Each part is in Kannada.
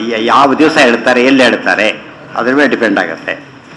ಯ- ಯಾವ ದಿವಸ ಹೇಳ್ತಾರೆ ಎಲ್ಲಿ ಹೇಳ್ತಾರೆ ಅದ್ರ ಮೇಲೆ ಡಿಪೆಂಡ್ ಆಗುತ್ತೆ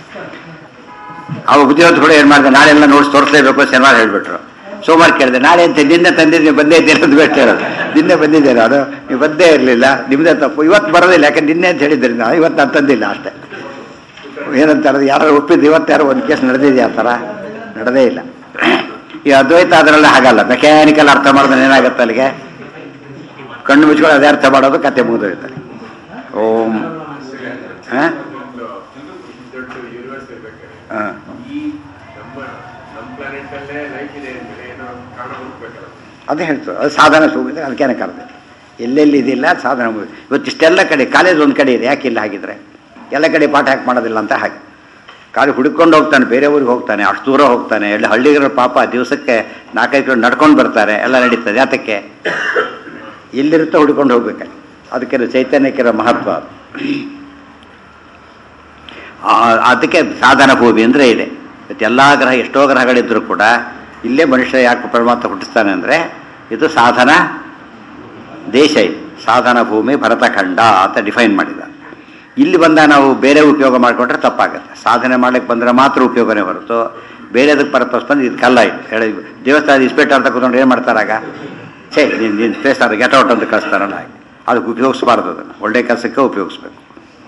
ಅವ ಬುದ್ಧಿವಂತ ಏನು ಮಾಡಿದೆ ನಾಳೆಲ್ಲ ನೋಟ್ಸ್ ತೋರಿಸ್ಲೇಬೇಕು ಶನಿವಾರ ಹೇಳ್ಬಿಟ್ರು ಸೋಮವಾರ ಕೇಳಿದೆ ನಾಳೆ ಅಂತ ನಿನ್ನೆ ತಂದಿದ್ದು ನೀವು ಬಂದೇ ಇದ್ದೀರ ಅಂತ ಬಿಟ್ಟು ಹೇಳೋದು ನಿನ್ನೆ ಬಂದಿದ್ದೀರ ಅದು ನೀವು ಬಂದೇ ಇರಲಿಲ್ಲ ನಿಮ್ಮದೇ ತಪ್ಪು ಇವತ್ತು ಬರೋದಿಲ್ಲ ಯಾಕೆ ನಿನ್ನೆ ಅಂತ ಹೇಳಿದ್ರಿ ನಾವು ಇವತ್ತು ನಾನು ತಂದಿಲ್ಲ ಅಷ್ಟೇ ಏನಂತಾರೆ ಯಾರು ಒಪ್ಪಿದ್ದು ಇವತ್ತು ಯಾರು ಒಂದು ಕೇಸ್ ನಡೆದಿದೆಯಾ ಆ ಥರ ನಡೆದೇ ಇಲ್ಲ ಈ ಅದ್ವೈತ ಅದರಲ್ಲಿ ಹಾಗಲ್ಲ ಮೆಕ್ಯಾನಿಕಲ್ ಅರ್ಥ ಮಾಡಿದ್ರೆ ಏನಾಗುತ್ತೆ ಅಲ್ಲಿಗೆ ಕಣ್ಣು ಮುಚ್ಕೊಂಡು ಅದೇ ಅರ್ಥ ಮಾಡೋದು ಕತೆ ಮುಗಿದೋಯ್ತಾರೆ ಓಂ ಹಾಂ ದೊಡ್ಡ ಯೂನಿವರ್ಸ್ ಇರ್ಬೇಕಾದ್ರೆ ಹಾಂ ಈ ನಮ್ಮ ನಮ್ಮ ಪ್ಲಾನೆಟ್ ಅಲ್ಲೇ ಲೈಫ್ ಇದೆ ಅಂದ್ರೆ ಏನೋ ಕಾರಣ ಹುಡುಕ್ಬೇಕಲ್ಲ ಅದೇ ಹೇಳ್ತಾರೆ ಅದು ಸಾಧನ ಸುಗಿದ್ರೆ ಅದಕ್ಕೇನೆ ಕರೆದೆ ಎಲ್ಲೆಲ್ಲಿ ಇದಿಲ್ಲ ಅದು ಸಾಧನ ಮುಗಿ- ಇವತ್ತು ಇಷ್ಟೆಲ್ಲ ಕಡೆ ಕಾಲೇಜ್ ಒಂದು ಕಡೆ ಇದೆ ಯಾಕೆ ಇಲ್ಲ ಹಾಗಿದ್ರೆ ಎಲ್ಲ ಕಡೆ ಪಾಠ ಹಾಕಿ ಮಾಡೋದಿಲ್ಲ ಅಂತ ಹಾಗೆ ಕಾಲು ಹುಡುಕೊಂಡು ಹೋಗ್ತಾನೆ ಬೇರೆ ಊರಿಗೆ ಹೋಗ್ತಾನೆ ಅಷ್ಟು ದೂರ ಹೋಗ್ತಾನೆ ಎಲ್ಲ ಹಳ್ಳಿಗರ ಪಾಪ ದಿವಸಕ್ಕೆ ನಾಲ್ಕೈದು ಕಿಲೋ ನಡ್ಕೊಂಡು ಬರ್ತಾರೆ ಎಲ್ಲ ನಡೀತದೆ ಯಾತಕ್ಕೆ ಎಲ್ಲಿರುತ್ತೋ ಹುಡ್ಕೊಂಡು ಹೋಗ್ಬೇಕಲ್ಲಿ ಅದಕ್ಕಿರೋ ಚೈತನ್ಯಕ್ಕಿರೋ ಮಹತ್ವ ಅದು ಆ- ಅದಕ್ಕೆ ಸಾಧನ ಭೂಮಿ ಅಂದರೆ ಇದೆ ಇವತ್ತು ಎಲ್ಲ ಗ್ರಹ ಎಷ್ಟೋ ಗ್ರಹಗಳಿದ್ದರೂ ಕೂಡ ಇಲ್ಲೇ ಮನುಷ್ಯ ಯಾಕೆ ಪರಮಾತ್ಮ ಹುಟ್ಟಿಸ್ತಾನೆ ಅಂದರೆ ಇದು ಸಾಧನ ದೇಶ ಇದು ಸಾಧನ ಭೂಮಿ ಭರತಖಂಡ ಅಂತ ಡಿಫೈನ್ ಮಾಡಿದ ಇಲ್ಲಿ ಬಂದ ನಾವು ಬೇರೆ ಉಪಯೋಗ ಮಾಡಿಕೊಂಡ್ರೆ ತಪ್ಪಾಗುತ್ತೆ ಸಾಧನೆ ಮಾಡ್ಲಿಕ್ಕೆ ಬಂದರೆ ಮಾತ್ರ ಉಪಯೋಗನೇ ಹೊರತು ಬೇರೆದಕ್ಕೆ ಪರ್ಪಸ್ ಬಂದು ಇದು ಕಲ್ಲ ಇದು ಹೇಳಿ ದೇವಸ್ಥಾನದ ಇನ್ಸ್ಪೆಕ್ಟರ್ ಅಂತ ಕೂತ್ಕೊಂಡು ಏನು ಮಾಡ್ತಾರಾಗ ಛೇ ನೀನು ನಿನ್ನ ಪ್ಲೇಸ್ತಾರೆ ಗೆಟ್ ಔಟ್ ಅಂತ ಕಳಿಸ್ತಾರಲ್ಲ ಹಾಗೆ ಅದಕ್ಕೆ ಉಪಯೋಗಿಸ್ಬಾರ್ದು ಅದನ್ನು ಒಳ್ಳೆ ಕೆಲಸಕ್ಕೆ ಉಪಯೋಗಿಸ್ಬೇಕು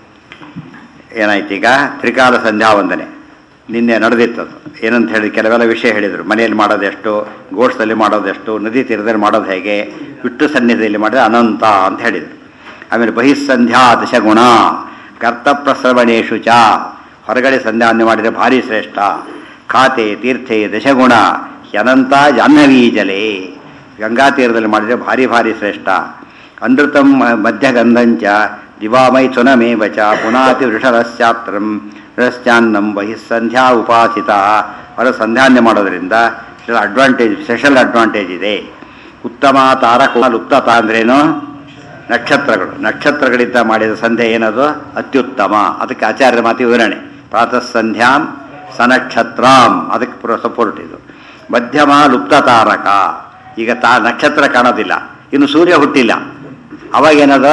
ಏನಾಯ್ತು ಈಗ ತ್ರಿಕಾಲ ಸಂಧ್ಯಾ ವಂದನೆ ನಿನ್ನೆ ನಡೆದಿತ್ತದು ಏನಂತ ಹೇಳಿ ಕೆಲವೆಲ್ಲ ವಿಷಯ ಹೇಳಿದರು ಮನೆಯಲ್ಲಿ ಮಾಡೋದೆಷ್ಟು ಗೋಡ್ಸಲ್ಲಿ ಮಾಡೋದೆಷ್ಟು ನದಿ ತೀರದಲ್ಲಿ ಮಾಡೋದು ಹೇಗೆ ಬಿಟ್ಟು ಸನ್ನಿಧಿಯಲ್ಲಿ ಮಾಡಿದ್ರೆ ಅನಂತ ಅಂತ ಹೇಳಿದರು ಆಮೇಲೆ ಬಹಿಸ್ಸಂಧ್ಯಾ ದಶಗುಣ ಕರ್ತಪ್ರಸವಣೇಶು ಚ ಹೊರಗಡೆ ಸಂಧ್ಯಾವಂದನೆ ಮಾಡಿದರೆ ಭಾರಿ ಶ್ರೇಷ್ಠ ಖಾತೆ ತೀರ್ಥೆ ದಶಗುಣ ಅನಂತ ಜಾಹ್ನವೀ ಜಲೆ ಗಂಗಾ ತೀರದಲ್ಲಿ ಮಾಡಿದರೆ ಭಾರಿ ಭಾರಿ ಶ್ರೇಷ್ಠ ಅನೃತಂ ಮಧ್ಯಗಂಧಂಚ ದಿವಾಮೈ ಚುನಮೇವ ಚ ಪುನಾತಿ ವೃಷರಸ್ಯಾತ್ರಂ ರಸ್ಯಾನ್ನಂ ಬಹಿಸ್ಸಂಧ್ಯಾ ಉಪಾಸಿತ ಹೊರ ಸಂಧ್ಯಾನ್ಯ ಮಾಡೋದ್ರಿಂದ ಅಡ್ವಾಂಟೇಜ್ ಸ್ಪೆಷಲ್ ಅಡ್ವಾಂಟೇಜ್ ಇದೆ ಉತ್ತಮ ತಾರಕ ಲುಪ್ತತ ಅಂದ್ರೇನು ನಕ್ಷತ್ರಗಳು ನಕ್ಷತ್ರಗಳಿಂದ ಮಾಡಿದ ಸಂಧ್ಯೆ ಏನದು ಅತ್ಯುತ್ತಮ ಅದಕ್ಕೆ ಆಚಾರ್ಯರ ಮಾತಿ ವಿವರಣೆ ಪ್ರಾತಃ ಸಂಧ್ಯಾಂ ಸನಕ್ಷತ್ರಾಂ ಅದಕ್ಕೆ ಪುರ ಸಪೋರ್ಟ್ ಇದು ಮಧ್ಯಮ ಲುಪ್ತ ತಾರಕ ಈಗ ತಾ ನಕ್ಷತ್ರ ಕಾಣೋದಿಲ್ಲ ಇನ್ನು ಸೂರ್ಯ ಹುಟ್ಟಿಲ್ಲ ಅವಾಗ ಏನದು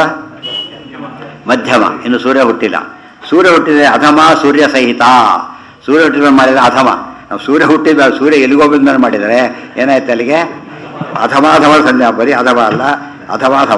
ಮಧ್ಯಮ ಇನ್ನು ಸೂರ್ಯ ಹುಟ್ಟಿಲ್ಲ ಸೂರ್ಯ ಹುಟ್ಟಿದ್ರೆ ಅಧಮ ಸೂರ್ಯ ಸಹಿತ ಸೂರ್ಯ ಹುಟ್ಟಿದ ಮೇಲೆ ಮಾಡಿದರೆ ಅಧಮ ನಾವು ಸೂರ್ಯ ಹುಟ್ಟಿದ ಸೂರ್ಯ ಎಲ್ಲಿಗೋಗಿದ ಮೇಲೆ ಮಾಡಿದರೆ ಏನಾಯ್ತು ಅಲ್ಲಿಗೆ ಅಧಮಾಧಮ ಸಂಧ್ಯಾ ಬರೀ ಅಧಮ ಅಲ್ಲ ಅಧಮಾಧಮ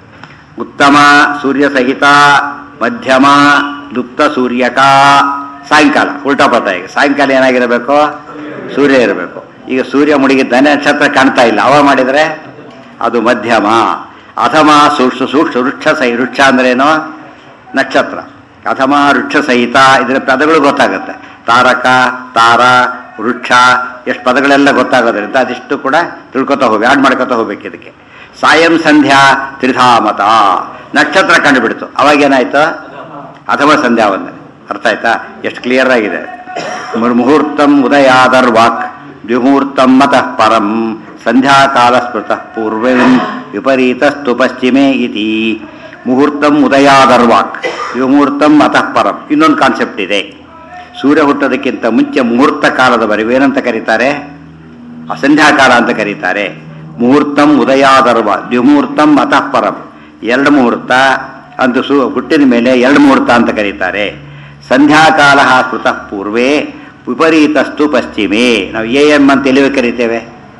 ಉತ್ತಮ ಸೂರ್ಯ ಸಹಿತ ಮಧ್ಯಮ ಲುಪ್ತ ಸೂರ್ಯಕ ಸಾಯಂಕಾಲ ಉಲ್ಟಾ ಪತ ಈಗ ಸಾಯಂಕಾಲ ಏನಾಗಿರಬೇಕು ಸೂರ್ಯ ಇರಬೇಕು ಈಗ ಸೂರ್ಯ ಮುಳುಗಿದ್ದಾನೆ ನಕ್ಷತ್ರ ಕಾಣ್ತಾ ಇಲ್ಲ ಅವ ಮಾಡಿದರೆ ಅದು ಮಧ್ಯಮ ಅಧಮ ಸೂಕ್ಷ್ಮ ಸೂಕ್ಷ್ಮ ವೃಕ್ಷ ಸಹಿ ವೃಕ್ಷ ಅಂದ್ರೇನು ನಕ್ಷತ್ರ ಅಧಮ ವೃಕ್ಷ ಸಹಿತ ಇದರ ಪದಗಳು ಗೊತ್ತಾಗುತ್ತೆ ತಾರಕ ತಾರ ವೃಕ್ಷ ಎಷ್ಟು ಪದಗಳೆಲ್ಲ ಗೊತ್ತಾಗೋದ್ರಿಂದ ಅದಿಷ್ಟು ಕೂಡ ತಿಳ್ಕೊತಾ ಹೋಗಿ ಆಡ್ ಮಾಡ್ಕೊತಾ ಹೋಗ್ಬೇಕು ಇದಕ್ಕೆ ಸಾಯಂ ಸಂಧ್ಯಾ ತ್ರಿಧಾಮತ ನಕ್ಷತ್ರ ಕಂಡುಬಿಡ್ತು ಅವಾಗೇನಾಯ್ತು ಅಥವಾ ಸಂಧ್ಯಾ ವಂದನೆ ಅರ್ಥ ಆಯ್ತಾ ಎಷ್ಟು ಕ್ಲಿಯರ್ ಆಗಿದೆ ಮುಹೂರ್- ಮುಹೂರ್ತಂ ಉದಯಾದರ್ ವಾಕ್ ದ್ವಿಮೂರ್ತಂ ಮತಃ ಪರಂ ಸಂಧ್ಯಾಕಾಲ ಸ್ಮೃತಃ ಪೂರ್ವಂ ವಿಪರೀತಸ್ತು ಪಶ್ಚಿಮೇ ಇತಿ ಮುಹೂರ್ತಂ ಉದಯಾದರ್ ವಾಕ್ ದ್ವಿಮೂರ್ತಂ ಮತಃ ಪರಂ ಇನ್ನೊಂದು ಕಾನ್ಸೆಪ್ಟ್ ಇದೆ ಸೂರ್ಯ ಹುಟ್ಟೋದಕ್ಕಿಂತ ಮುಂಚೆ ಮುಹೂರ್ತ ಕಾಲದವರೆಗೂ ಏನಂತ ಕರೀತಾರೆ ಅಸಂಧ್ಯಾಕಾಲ ಅಂತ ಕರೀತಾರೆ ಮುಹೂರ್ತಂ ಉದಯಾದರ್ವ ದ್ವಿಮೂರ್ತಂ ಅತಃ ಪರಂ ಎರಡು ಮುಹೂರ್ತ ಅಂತ ಸು ಹುಟ್ಟಿದ ಮೇಲೆ ಎರಡು ಮುಹೂರ್ತ ಅಂತ ಕರೀತಾರೆ ಸಂಧ್ಯಾಕಾಲ ಸ್ಮೃತಃ ಪೂರ್ವೇ ವಿಪರೀತಸ್ತು ಪಶ್ಚಿಮೇ ನಾವು ಎ ಎಮ್ ಅಂತ ಎಲ್ಲಿವೆ ಕರಿತೇವೆ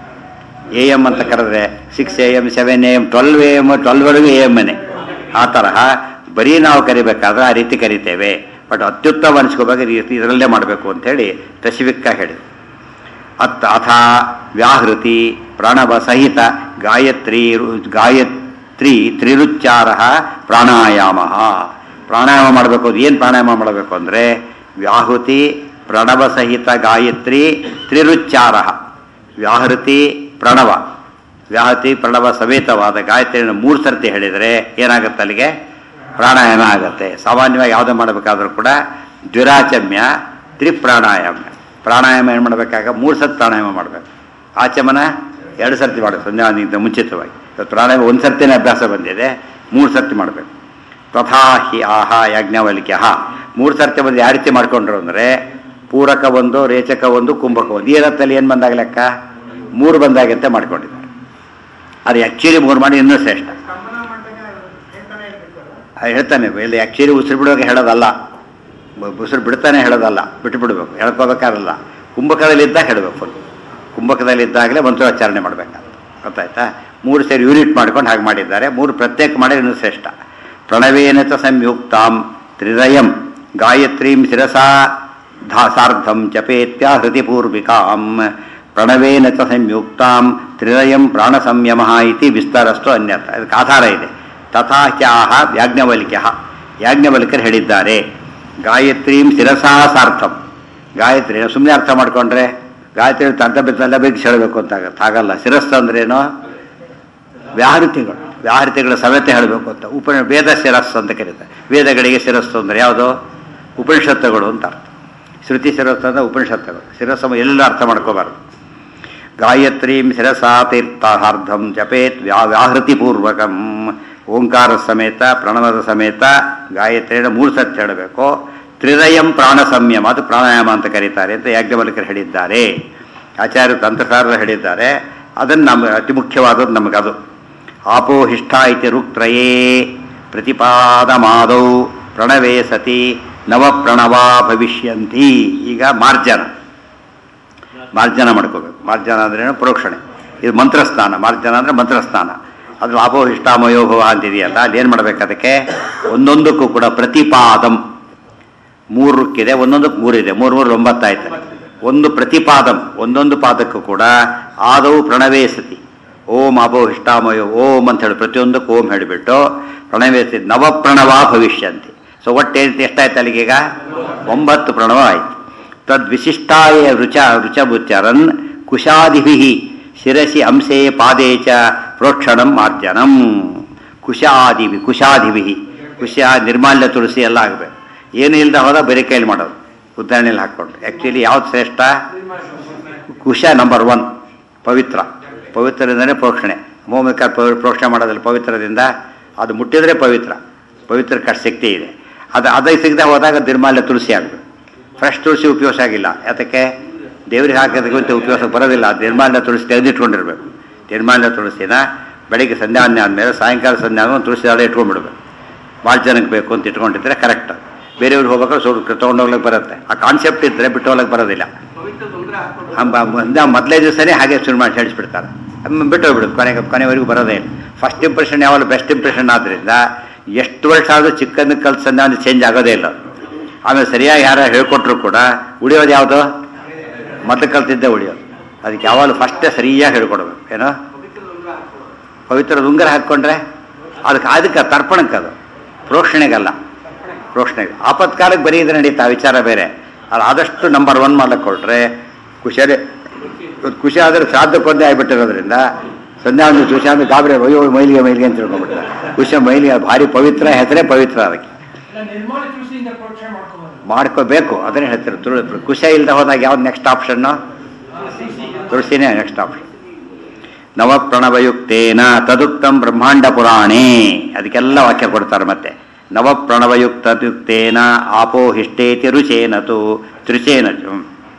ಎ ಎಮ್ ಅಂತ ಕರೆದ್ರೆ six A M seven A M twelve A M ಟ್ವೆಲ್ವ್ವರೆಗೂ ಎ ಎಮ್ಮನೆ ಆ ತರಹ ಬರೀ ನಾವು ಕರಿಬೇಕಾದ್ರೆ ಆ ರೀತಿ ಕರಿತೇವೆ ಬಟ್ ಅತ್ಯುತ್ತಮ ಅನಿಸ್ಕೋಬೇಕು ಈ ರೀತಿ ಇದರಲ್ಲೇ ಮಾಡಬೇಕು ಅಂತೇಳಿ ಸ್ಪೆಸಿಫಿಕ್ಕಾಗಿ ಹೇಳಿದ್ರು ಅತ್ತ ಅಥ ವ್ಯಾಹೃತಿ ಪ್ರಣವ ಸಹಿತ ಗಾಯತ್ರಿ ರು- ಗಾಯತ್ರಿ ತ್ರಿರುಚ್ಚಾರ ಪ್ರಾಣಾಯಾಮ ಪ್ರಾಣಾಯಾಮ ಮಾಡಬೇಕು ಅದು ಏನು ಪ್ರಾಣಾಯಾಮ ಮಾಡಬೇಕು ಅಂದರೆ ವ್ಯಾಹೃತಿ ಪ್ರಣವ ಸಹಿತ ಗಾಯತ್ರಿ ತ್ರಿರುಚ್ಚಾರ ವ್ಯಾಹೃತಿ ಪ್ರಣವ ವ್ಯಾಹತಿ ಪ್ರಣವ ಸಮೇತವಾದ ಗಾಯತ್ರಿಯನ್ನು ಮೂರು ಸರ್ತಿ ಹೇಳಿದರೆ ಏನಾಗುತ್ತೆ ಅಲ್ಲಿಗೆ ಪ್ರಾಣಾಯಾಮ ಆಗುತ್ತೆ ಸಾಮಾನ್ಯವಾಗಿ ಯಾವುದೇ ಮಾಡಬೇಕಾದ್ರೂ ಕೂಡ ದ್ವಿರಾಚಮ್ಯ ತ್ರಿಪ್ರಾಣಾಯಾಮ ಪ್ರಾಣಾಯಾಮ ಏನು ಮಾಡಬೇಕಾಗ ಮೂರು ಸರ್ತಿ ಪ್ರಾಣಾಯಾಮ ಮಾಡಬೇಕು ಆಚಮನ ಎರಡು ಸರ್ತಿ ಮಾಡಬೇಕು ಸಂಧ್ಯಾವಂದನೆಗಿಂತ ಮುಂಚಿತವಾಗಿ ಇವತ್ತು ಪ್ರಾಣಾಯಾಮ ಒಂದು ಸರ್ತಿನೇ ಅಭ್ಯಾಸ ಬಂದಿದೆ ಮೂರು ಸರ್ತಿ ಮಾಡಬೇಕು ತಥಾ ಹಿ ಆಹ ಯಾಜ್ಞವಲ್ಕ್ಯ ಮೂರು ಸರ್ತಿ ಬಂದು ಯಾವ ರೀತಿ ಮಾಡ್ಕೊಂಡ್ರು ಅಂದರೆ ಪೂರಕ ಒಂದು ರೇಚಕ ಒಂದು ಕುಂಭಕ ಒಂದು ಈ ರಥದಲ್ಲಿ ಏನು ಬಂದಾಗ ಲೆಕ್ಕ ಮೂರು ಬಂದಾಗಂತೆ ಮಾಡ್ಕೊಂಡಿದ್ದಾರೆ ಅದು ಆ್ಯಕ್ಚುಲಿ ಮೂರು ಮಾಡಿ ಇನ್ನೂ ಶ್ರೇಷ್ಠ ಕಂಬನ ಮಂಟಕ ಹೇಳ್ತಾನೆ ಇರ್ಬೇಕು ಅದು ಹೇಳ್ತಾನೆ ಇಲ್ಲಿ ಆ್ಯಕ್ಚುಲಿ ಉಸಿರು ಬಿಡುವಾಗ ಹೇಳೋದಲ್ಲ ಬ- ಉಸಿರು ಬಿಡ್ತಾನೆ ಹೇಳೋದಲ್ಲ ಬಿಟ್ಟು ಬಿಡಬೇಕು ಹೇಳ್ಕೋಬೇಕಾರಲ್ಲ ಕುಂಭಕದಲ್ಲಿದ್ದಾಗ ಹೇಳಬೇಕು ಫುಲ್ ಕುಂಭಕದಲ್ಲಿದ್ದಾಗಲೇ ಮಂತ್ರೋಚ್ಚಾರಣೆ ಮಾಡಬೇಕಂತ ಗೊತ್ತಾಯ್ತಾ ಮೂರು ಸೇರಿ ಯೂನಿಟ್ ಮಾಡ್ಕೊಂಡು ಹಾಗೆ ಮಾಡಿದ್ದಾರೆ ಮೂರು ಪ್ರತ್ಯೇಕ ಮಾಡಿ ಇನ್ನೂ ಶ್ರೇಷ್ಠ ಪ್ರಣವೇನ ಚ ಸಂಯುಕ್ತಾಂ ತ್ರಿರಯಂ ಗಾಯತ್ರೀಂ ಶಿರಸಾ ಧಾ ಸಾರ್ಧಂ ಜಪೇತ್ಯ ಹೃತಿಪೂರ್ವಿಕಾಂ ಪ್ರಣವೇನ ಚ ಸಂಯುಕ್ತಾಂ ತ್ರಿರಯಂ ಪ್ರಾಣ ಸಂಯಮ ಇತಿ ವಿಸ್ತಾರಸ್ತು ಅನ್ಯರ್ಥ ಅದಕ್ಕೆ ಆಧಾರ ಇದೆ ತಥಾ ಚಾಹ ಯಾಜ್ಞವಲ್ಕ್ಯ ಯಾಜ್ಞವಲ್ಕ್ಯರು ಹೇಳಿದ್ದಾರೆ ಗಾಯತ್ರೀಂ ಶಿರಸಾ ಸಾರ್ಥಂ ಗಾಯತ್ರಿ ಸುಮ್ಮನೆ ಅರ್ಥ ಮಾಡ್ಕೊಂಡ್ರೆ ಗಾಯತ್ರಿ ತಂತ ಬಿದ್ದಲ್ಲ ಬೇಗ ಹೇಳಬೇಕು ಅಂತ ಆಗತ್ತೆ ಹಾಗಲ್ಲ ಶಿರಸ್ಸು ಅಂದ್ರೇನು ವ್ಯಾಹೃತಿಗಳು ವ್ಯಾಹೃತಿಗಳ ಸಮೇತ ಹೇಳಬೇಕು ಅಂತ ಉಪ ವೇದ ಶಿರಸ್ಸು ಅಂತ ಕರೀತಾರೆ ವೇದಗಳಿಗೆ ಶಿರಸ್ಸು ಅಂದರೆ ಯಾವುದು ಉಪನಿಷತ್ತುಗಳು ಅಂತ ಅರ್ಥ ಶ್ರುತಿ ಶಿರಸ್ಸು ಅಂದರೆ ಉಪನಿಷತ್ತುಗಳು ಶಿರಸ್ಸು ಎಲ್ಲ ಅರ್ಥ ಮಾಡ್ಕೋಬಾರ್ದು ಗಾಯತ್ರೀಂ ಶಿರಸಾ ತೀರ್ಥಾರ್ಧಂ ಜಪೇತ್ ವ್ಯಾ ವ್ಯಾಹೃತಿಪೂರ್ವಕಂ ಓಂಕಾರ ಸಮೇತ ಪ್ರಣವದ ಸಮೇತ ಗಾಯತ್ರಿಯನ್ನು ಮೂರು ಸತಿ ಹೇಳಬೇಕು ತ್ರಿರಯಂ ಪ್ರಾಣ ಸಂಯಮ ಅದು ಪ್ರಾಣಾಯಾಮ ಅಂತ ಕರೀತಾರೆ ಅಂತ ಯಾಜ್ಞವಲ್ಕರು ಹೇಳಿದ್ದಾರೆ ಆಚಾರ್ಯ ತಂತ್ರಸಾರರು ಹೇಳಿದ್ದಾರೆ ಅದನ್ನು ನಮ್ಮ ಅತಿ ಮುಖ್ಯವಾದದ್ದು ನಮಗದು ಆಪೋಹಿಷ್ಠ ಇತಿ ರುಕ್ತ್ರಯೇ ಪ್ರತಿಪಾದಮಾದೌ ಪ್ರಣವೇ ಸತಿ ನವಪ್ರಣವಾ ಭವಿಷ್ಯಂತಿ ಈಗ ಮಾರ್ಜನ ಮಾರ್ಜನ ಮಾಡ್ಕೋಬೇಕು ಮಾರ್ಜನ ಅಂದ್ರೇನು ಪ್ರೋಕ್ಷಣೆ ಇದು ಮಂತ್ರಸ್ನಾನ ಮಾರ್ಜನ ಅಂದರೆ ಮಂತ್ರಸ್ನಾನ ಅದು ಅಪೋಹಿಷ್ಟಾಮಯೋಭವ ಅಂತಿದೆಯಲ್ಲ ಅಲ್ಲಿ ಏನು ಮಾಡ್ಬೇಕು ಅದಕ್ಕೆ ಒಂದೊಂದಕ್ಕೂ ಕೂಡ ಪ್ರತಿಪಾದಂ ಮೂರಕ್ಕಿದೆ ಒಂದೊಂದಕ್ಕೆ ಮೂರಿದೆ ಮೂರು ಮೂರು ಒಂಬತ್ತಾಯ್ತು ಒಂದು ಪ್ರತಿಪಾದಂ ಒಂದೊಂದು ಪಾದಕ್ಕೂ ಕೂಡ ಆದವು ಪ್ರಣವೇ ಸತಿ ಓಂ ಅಪೋಹಿಷ್ಟಾಮಯೋ ಓಂ ಅಂತ ಹೇಳಿ ಪ್ರತಿಯೊಂದಕ್ಕೂ ಓಂ ಹೇಳಿಬಿಟ್ಟು ಪ್ರಣವೇ ಸತಿ ನವಪ್ರಣವ ಭವಿಷ್ಯಂತಿ ಸೊ ಒಟ್ಟು ಏನು ಎಷ್ಟಾಯ್ತು ಅಲ್ಲಿಗೀಗ ಒಂಬತ್ತು ಪ್ರಣವ ಆಯ್ತು ತದ್ವಿಶಿಷ್ಟಾಯ ರುಚ ರುಚಬುಚ್ಚರನ್ ಕುಶಾದಿಭಿ ಶಿರಸಿ ಅಂಶೇ ಪಾದೇ ಚ ಪ್ರೋಕ್ಷಣಂ ಮಾರ್ಜನಂ ಕುಶಾದಿಭಿ ಕುಶಾದಿಭಿ ಕುಶ ನಿರ್ಮಾಲ್ಯ ತುಳಸಿ ಎಲ್ಲ ಆಗಬೇಕು ಏನು ಇಲ್ಲದ ಹೋದ ಬರೀ ಕೈಲಿ ಮಾಡೋದು ಉದಾಹರಣೆಯಲ್ಲಿ ಹಾಕ್ಕೊಂಡು ಆ್ಯಕ್ಚುಲಿ ಯಾವ್ದು ಶ್ರೇಷ್ಠ ಕುಶ ನಂಬರ್ ಒನ್ ಪವಿತ್ರ ಪವಿತ್ರದಿಂದನೇ ಪ್ರೋಕ್ಷಣೆ ಹೋಮಿಕ ಪ್ರೋಕ್ಷಣೆ ಮಾಡೋದ್ರಲ್ಲಿ ಪವಿತ್ರದಿಂದ ಅದು ಮುಟ್ಟಿದ್ರೆ ಪವಿತ್ರ ಪವಿತ್ರ ಕಷ್ಟ ಶಕ್ತಿ ಇದೆ ಅದು ಅದೇ ಸಿಗದೆ ಹೋದಾಗ ನಿರ್ಮಾಲ್ಯ ತುಳಸಿ ಆಗಬೇಕು ಫ್ರೆಶ್ ತುಳಸಿ ಉಪಯೋಗ ಆಗಿಲ್ಲ ಯಾತಕ್ಕೆ ದೇವರಿಗೆ ಹಾಕೋದಕ್ಕೆ ಉಪಯೋಗ ಬರೋದಿಲ್ಲ ಅದು ನಿರ್ಮಾಲ್ಯ ತುಳಸಿ ತೆಗೆದಿಟ್ಕೊಂಡಿರ್ಬೇಕು ನಿರ್ಮಾಲ್ಯ ತುಳಸಿನ ಬೆಳಿಗ್ಗೆ ಸಂಧ್ಯಾವನ್ಯ ಆದಮೇಲೆ ಸಾಯಂಕಾಲ ಸಂಧ್ಯಾ ಆದ್ಮೇಲೆ ತುಳಸಿ ದಾಳ ಇಟ್ಕೊಂಡ್ಬಿಡ್ಬೇಕು ಭಾಳ ಜನಕ್ಕೆ ಬೇಕು ಅಂತ ಇಟ್ಕೊಂಡಿದ್ರೆ ಕರೆಕ್ಟ್ ಬೇರೆಯವ್ರಿಗೆ ಹೋಗ್ಬೇಕಾದ್ರೆ ಸ್ವಲ್ಪ ತೊಗೊಂಡೋಗ್ಲಿಕ್ಕೆ ಬರುತ್ತೆ ಆ ಕಾನ್ಸೆಪ್ಟ್ ಇದ್ದರೆ ಬಿಟ್ಟು ಹೋಗ್ಲಿಕ್ಕೆ ಬರೋದಿಲ್ಲ ಮೊದಲೇ ದಿವಸನೇ ಹಾಗೆ ಶುರು ಮಾಡಿ ಹೇಳಿಸ್ಬಿಡ್ತಾರೆ ಆಮೇಲೆ ಬಿಟ್ಟು ಹೋಗ್ಬಿಡುತ್ತೆ ಕೊನೆಗೆ ಕೊನೆವರೆಗೂ ಬರೋದೇ ಇಲ್ಲ ಫಸ್ಟ್ ಇಂಪ್ರೆಷನ್ ಯಾವಾಗಲೂ ಬೆಸ್ಟ್ ಇಂಪ್ರೆಷನ್ ಆದ್ದರಿಂದ ಎಷ್ಟು ವರ್ಷ ಆದರೂ ಚಿಕ್ಕಂದು ಕಲ್ಸಂದ ಒಂದು ಚೇಂಜ್ ಆಗೋದೇ ಇಲ್ಲ ಆಮೇಲೆ ಸರಿಯಾಗಿ ಯಾರು ಹೇಳ್ಕೊಟ್ರು ಕೂಡ ಉಳಿಯೋದು ಯಾವುದು ಮೊದಲು ಕಲ್ತಿದ್ದೇ ಉಳಿಯೋದು ಅದಕ್ಕೆ ಯಾವಾಗಲೂ ಫಸ್ಟೇ ಸರಿಯಾಗಿ ಹೇಳ್ಕೊಡ್ಬೇಕು ಏನೋ ಪವಿತ್ರ ಉಂಗುರ ಹಾಕ್ಕೊಂಡ್ರೆ ಅದಕ್ಕೆ ಅದಕ್ಕೆ ತರ್ಪಣಕ್ಕೆ ಅದು ಪ್ರೋಕ್ಷಣೆಗಲ್ಲ ಪ್ರೋಕ್ಷಣೆಗೆ ಆಪತ್ಕಾಲಕ್ಕೆ ಬರೀ ಇದು ನಡೀತಾ ವಿಚಾರ ಬೇರೆ ಅದು ಆದಷ್ಟು ನಂಬರ್ ಒನ್ ಮಾಡಕ್ಕೆ ಕೊಟ್ರೆ ಖುಷಿಯೇ ಇವತ್ತು ಖುಷಿ ಆದರೆ ಶ್ರಾದ್ದಕ್ಕೊಂದೇ ಆಗಿಬಿಟ್ಟಿರೋದ್ರಿಂದ ಸಂಧ್ಯಾ ಒಂದು ಖುಷಿ ಅಂದ್ರೆ ಗಾಬರಿ ಅಯ್ಯೋ ಮೈಲಿಗೆ ಮೈಲಿಗೆ ಅಂತ ತಿಳ್ಕೊಂಡ್ಬಿಡ್ತಾರೆ ಖುಷಿ ಮೈಲಿಗೆ ಭಾರಿ ಪವಿತ್ರ ಹೆಸರೇ ಪವಿತ್ರ ಅದಕ್ಕೆ ನಿರ್ಮಾಣ ತುಳಸಿಯಿಂದ ಪ್ರೋಕ್ಷಣೆ ಮಾಡ್ಕೋಬಹುದು ಮಾಡ್ಕೋಬೇಕು ಅದನ್ನೇ ಹೇಳ್ತಾರೆ ತುಳು ಖುಷಿ ಇಲ್ಲದೆ ಹೋದಾಗ ಯಾವ್ದು ನೆಕ್ಸ್ಟ್ ಆಪ್ಷನ್ನು ತುಳಸಿನೇ ನೆಕ್ಸ್ಟ್ ಆಪ್ಷನ್ ನವಪ್ರಣವಯುಕ್ತೇನ ತದುಕ್ತಂ ಬ್ರಹ್ಮಾಂಡ ಪುರಾಣೇ ಅದಕ್ಕೆಲ್ಲ ವಾಕ್ಯ ಕೊಡ್ತಾರೆ ಮತ್ತೆ ನವಪ್ರಣವಯುಕ್ತಯುಕ್ತೇನ ಆಪೋಹಿಷ್ಟೇತಿ ರುಚೇನತು ತ್ರಿಚೇನತು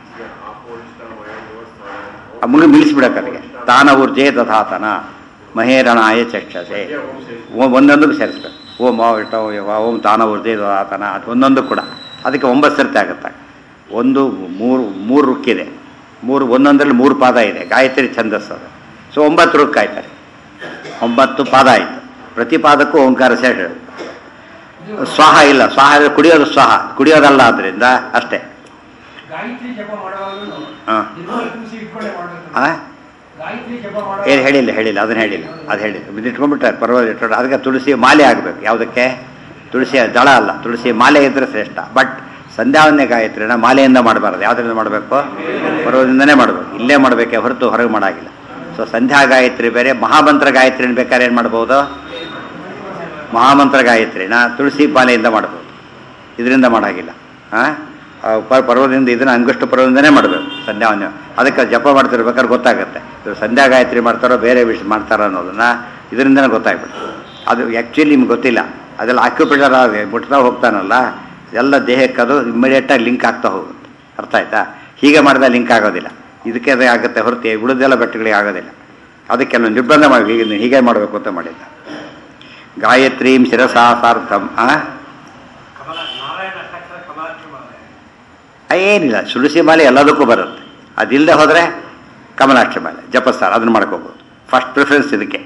ಮುಗಿ ನಿಲ್ಲಿಸ್ಬಿಡಕ್ಕೆ ಅದಕ್ಕೆ ತಾನ ಊರ್ಜೆ ತಥಾತನ ಮಹೇರಣಾಯ ಚಕ್ಷಸೆ ಓ- ಒಂದೊಂದಕ್ಕೂ ಸೇರಿಸ್ಬೇಕು ಓಂ ಆ ಇಷ್ಟ ಓಂ ತಾನ ಊರ್ಜೆ ತಥಾತನ ಅದು ಒಂದೊಂದು ಕೂಡ ಅದಕ್ಕೆ ಒಂಬತ್ತು ಸರ್ತಿ ಆಗುತ್ತೆ ಒಂದು ಮೂರು ಮೂರು ರುಕ್ಕಿದೆ ಮೂರು ಒಂದೊಂದರಲ್ಲಿ ಮೂರು ಪಾದ ಇದೆ ಗಾಯತ್ರಿ ಛಂದಸ್ಸು ಅದು ಸೊ ಒಂಬತ್ತು ರುಕ್ ಆಯ್ತಾರೆ ಒಂಬತ್ತು ಪಾದ ಆಯಿತು ಪ್ರತಿ ಪಾದಕ್ಕೂ ಓಂಕಾರ ಸೇರಿ ಹೇಳು ಸ್ವಾಹ ಇಲ್ಲ ಸ್ವಾಹ ಅಂದ್ರೆ ಕುಡಿಯೋದು ಸ್ವಾಹ ಕುಡಿಯೋದಲ್ಲ ಆದ್ದರಿಂದ ಅಷ್ಟೇ ಗಾಯತ್ರಿ ಜಪ ಮಾಡುವಾಗಲೂ ಹಾಂ ನಿರ್ಮಾಣ ತುಳಸಿ ಇಟ್ಕೊಂಡೇ ಮಾಡಬೇಕು ಹಾಂ ಗಾಯತ್ರಿ ಜಪ ಏನು ಮಾಡುವಾಗ ಹೇಳಿಲ್ಲ ಹೇಳಿಲ್ಲ ಅದನ್ನ ಹೇಳಿಲ್ಲ ಅದು ಹೇಳಿಲ್ಲ ಇದು ಇಟ್ಕೊಂಡ್ಬಿಟ್ಟಾರೆ ಪರವಾಗಿಲ್ಲ ಇಟ್ಕೊಂಡು ಅದಕ್ಕೆ ತುಳಸಿ ಮಾಲೆ ಆಗಬೇಕು ಯಾವುದಕ್ಕೆ ತುಳಸಿ ದಳ ಅಲ್ಲ ತುಳಸಿ ಮಾಲೆ ಇದ್ದರೆ ಶ್ರೇಷ್ಠ ಬಟ್ ಸಂಧ್ಯಾವನ್ಯ ಗಾಯತ್ರಿನ ಮಾಲೆಯಿಂದ ಮಾಡಬಾರ್ದು ಯಾವುದರಿಂದ ಮಾಡಬೇಕು ಪರ್ವದಿಂದನೇ ಮಾಡಬೇಕು ಇಲ್ಲೇ ಮಾಡಬೇಕೆ ಹೊರತು ಹೊರಗೆ ಮಾಡಾಗಿಲ್ಲ ಸೊ ಸಂಧ್ಯಾ ಗಾಯತ್ರಿ ಬೇರೆ ಮಹಾಮಂತ್ರ ಗಾಯತ್ರಿನ ಬೇಕಾದ್ರೆ ಏನು ಮಾಡ್ಬೋದು ಮಹಾಮಂತ್ರ ಗಾಯತ್ರಿನ ತುಳಸಿ ಮಾಲೆಯಿಂದ ಮಾಡ್ಬೋದು ಇದರಿಂದ ಮಾಡಾಗಿಲ್ಲ ಹಾಂ ಪರ್ವದಿಂದ ಇದನ್ನ ಅಂಗುಷ್ಟು ಪರ್ವದಿಂದನೇ ಮಾಡಬೇಕು ಸಂಧ್ಯಾವನ್ಯ ಅದಕ್ಕೆ ಜಪ ಮಾಡ್ತಿರ್ಬೇಕಾದ್ರೆ ಗೊತ್ತಾಗುತ್ತೆ ಇವ್ರು ಸಂಧ್ಯಾ ಗಾಯತ್ರಿ ಮಾಡ್ತಾರೋ ಬೇರೆ ವಿಷಯ ಮಾಡ್ತಾರೋ ಅನ್ನೋದನ್ನ ಇದರಿಂದನೇ ಗೊತ್ತಾಗ್ಬಿಡುತ್ತೆ ಅದು ಆ್ಯಕ್ಚುಲಿ ನಿಮ್ಗೆ ಗೊತ್ತಿಲ್ಲ ಅದೆಲ್ಲ ಆಕ್ಯುಪೇಟರ್ ಆಗಿ ಮುಟ್ತಾ ಹೋಗ್ತಾನಲ್ಲ ಎಲ್ಲ ದೇಹಕ್ಕೆ ಅದು ಇಮ್ಮಿಡಿಯೇಟಾಗಿ ಲಿಂಕ್ ಆಗ್ತಾ ಹೋಗುತ್ತೆ ಅರ್ಥ ಆಯ್ತಾ ಹೀಗೆ ಮಾಡಿದಾಗ ಲಿಂಕ್ ಆಗೋದಿಲ್ಲ ಇದಕ್ಕೆ ಅದೇ ಆಗುತ್ತೆ ಹೊರತು ಉಳಿದೆಲ್ಲ ಬೆಟ್ಟಗಳಿಗೆ ಆಗೋದಿಲ್ಲ ಅದಕ್ಕೆಲ್ಲ ನಿರ್ಬಂಧ ಮಾಡಿ ಹೀಗೆ ಹೀಗೆ ಮಾಡಬೇಕು ಅಂತ ಮಾಡಿದ್ದ ಗಾಯತ್ರೀಂ ಶಿರಸಾ ಸಾರ್ಥಂ ಆ? ಕಮಲ ನಾರಾಯಣ ಅಷ್ಟಾಕ್ಷರ ಕಮಲಾಕ್ಷರ ಮಾಲೆ ಆ, ಏನಿಲ್ಲ ತುಳಸಿ ಮಾಲೆ ಎಲ್ಲದಕ್ಕೂ ಬರುತ್ತೆ ಅದಿಲ್ಲದೆ ಹೋದರೆ ಕಮಲಾಕ್ಷ ಮಾಲೆ ಜಪಸ್ತಾರ ಅದನ್ನು ಮಾಡ್ಕೋಬೋದು ಫಸ್ಟ್ ಪ್ರಿಫರೆನ್ಸ್ ಇದಕ್ಕೆ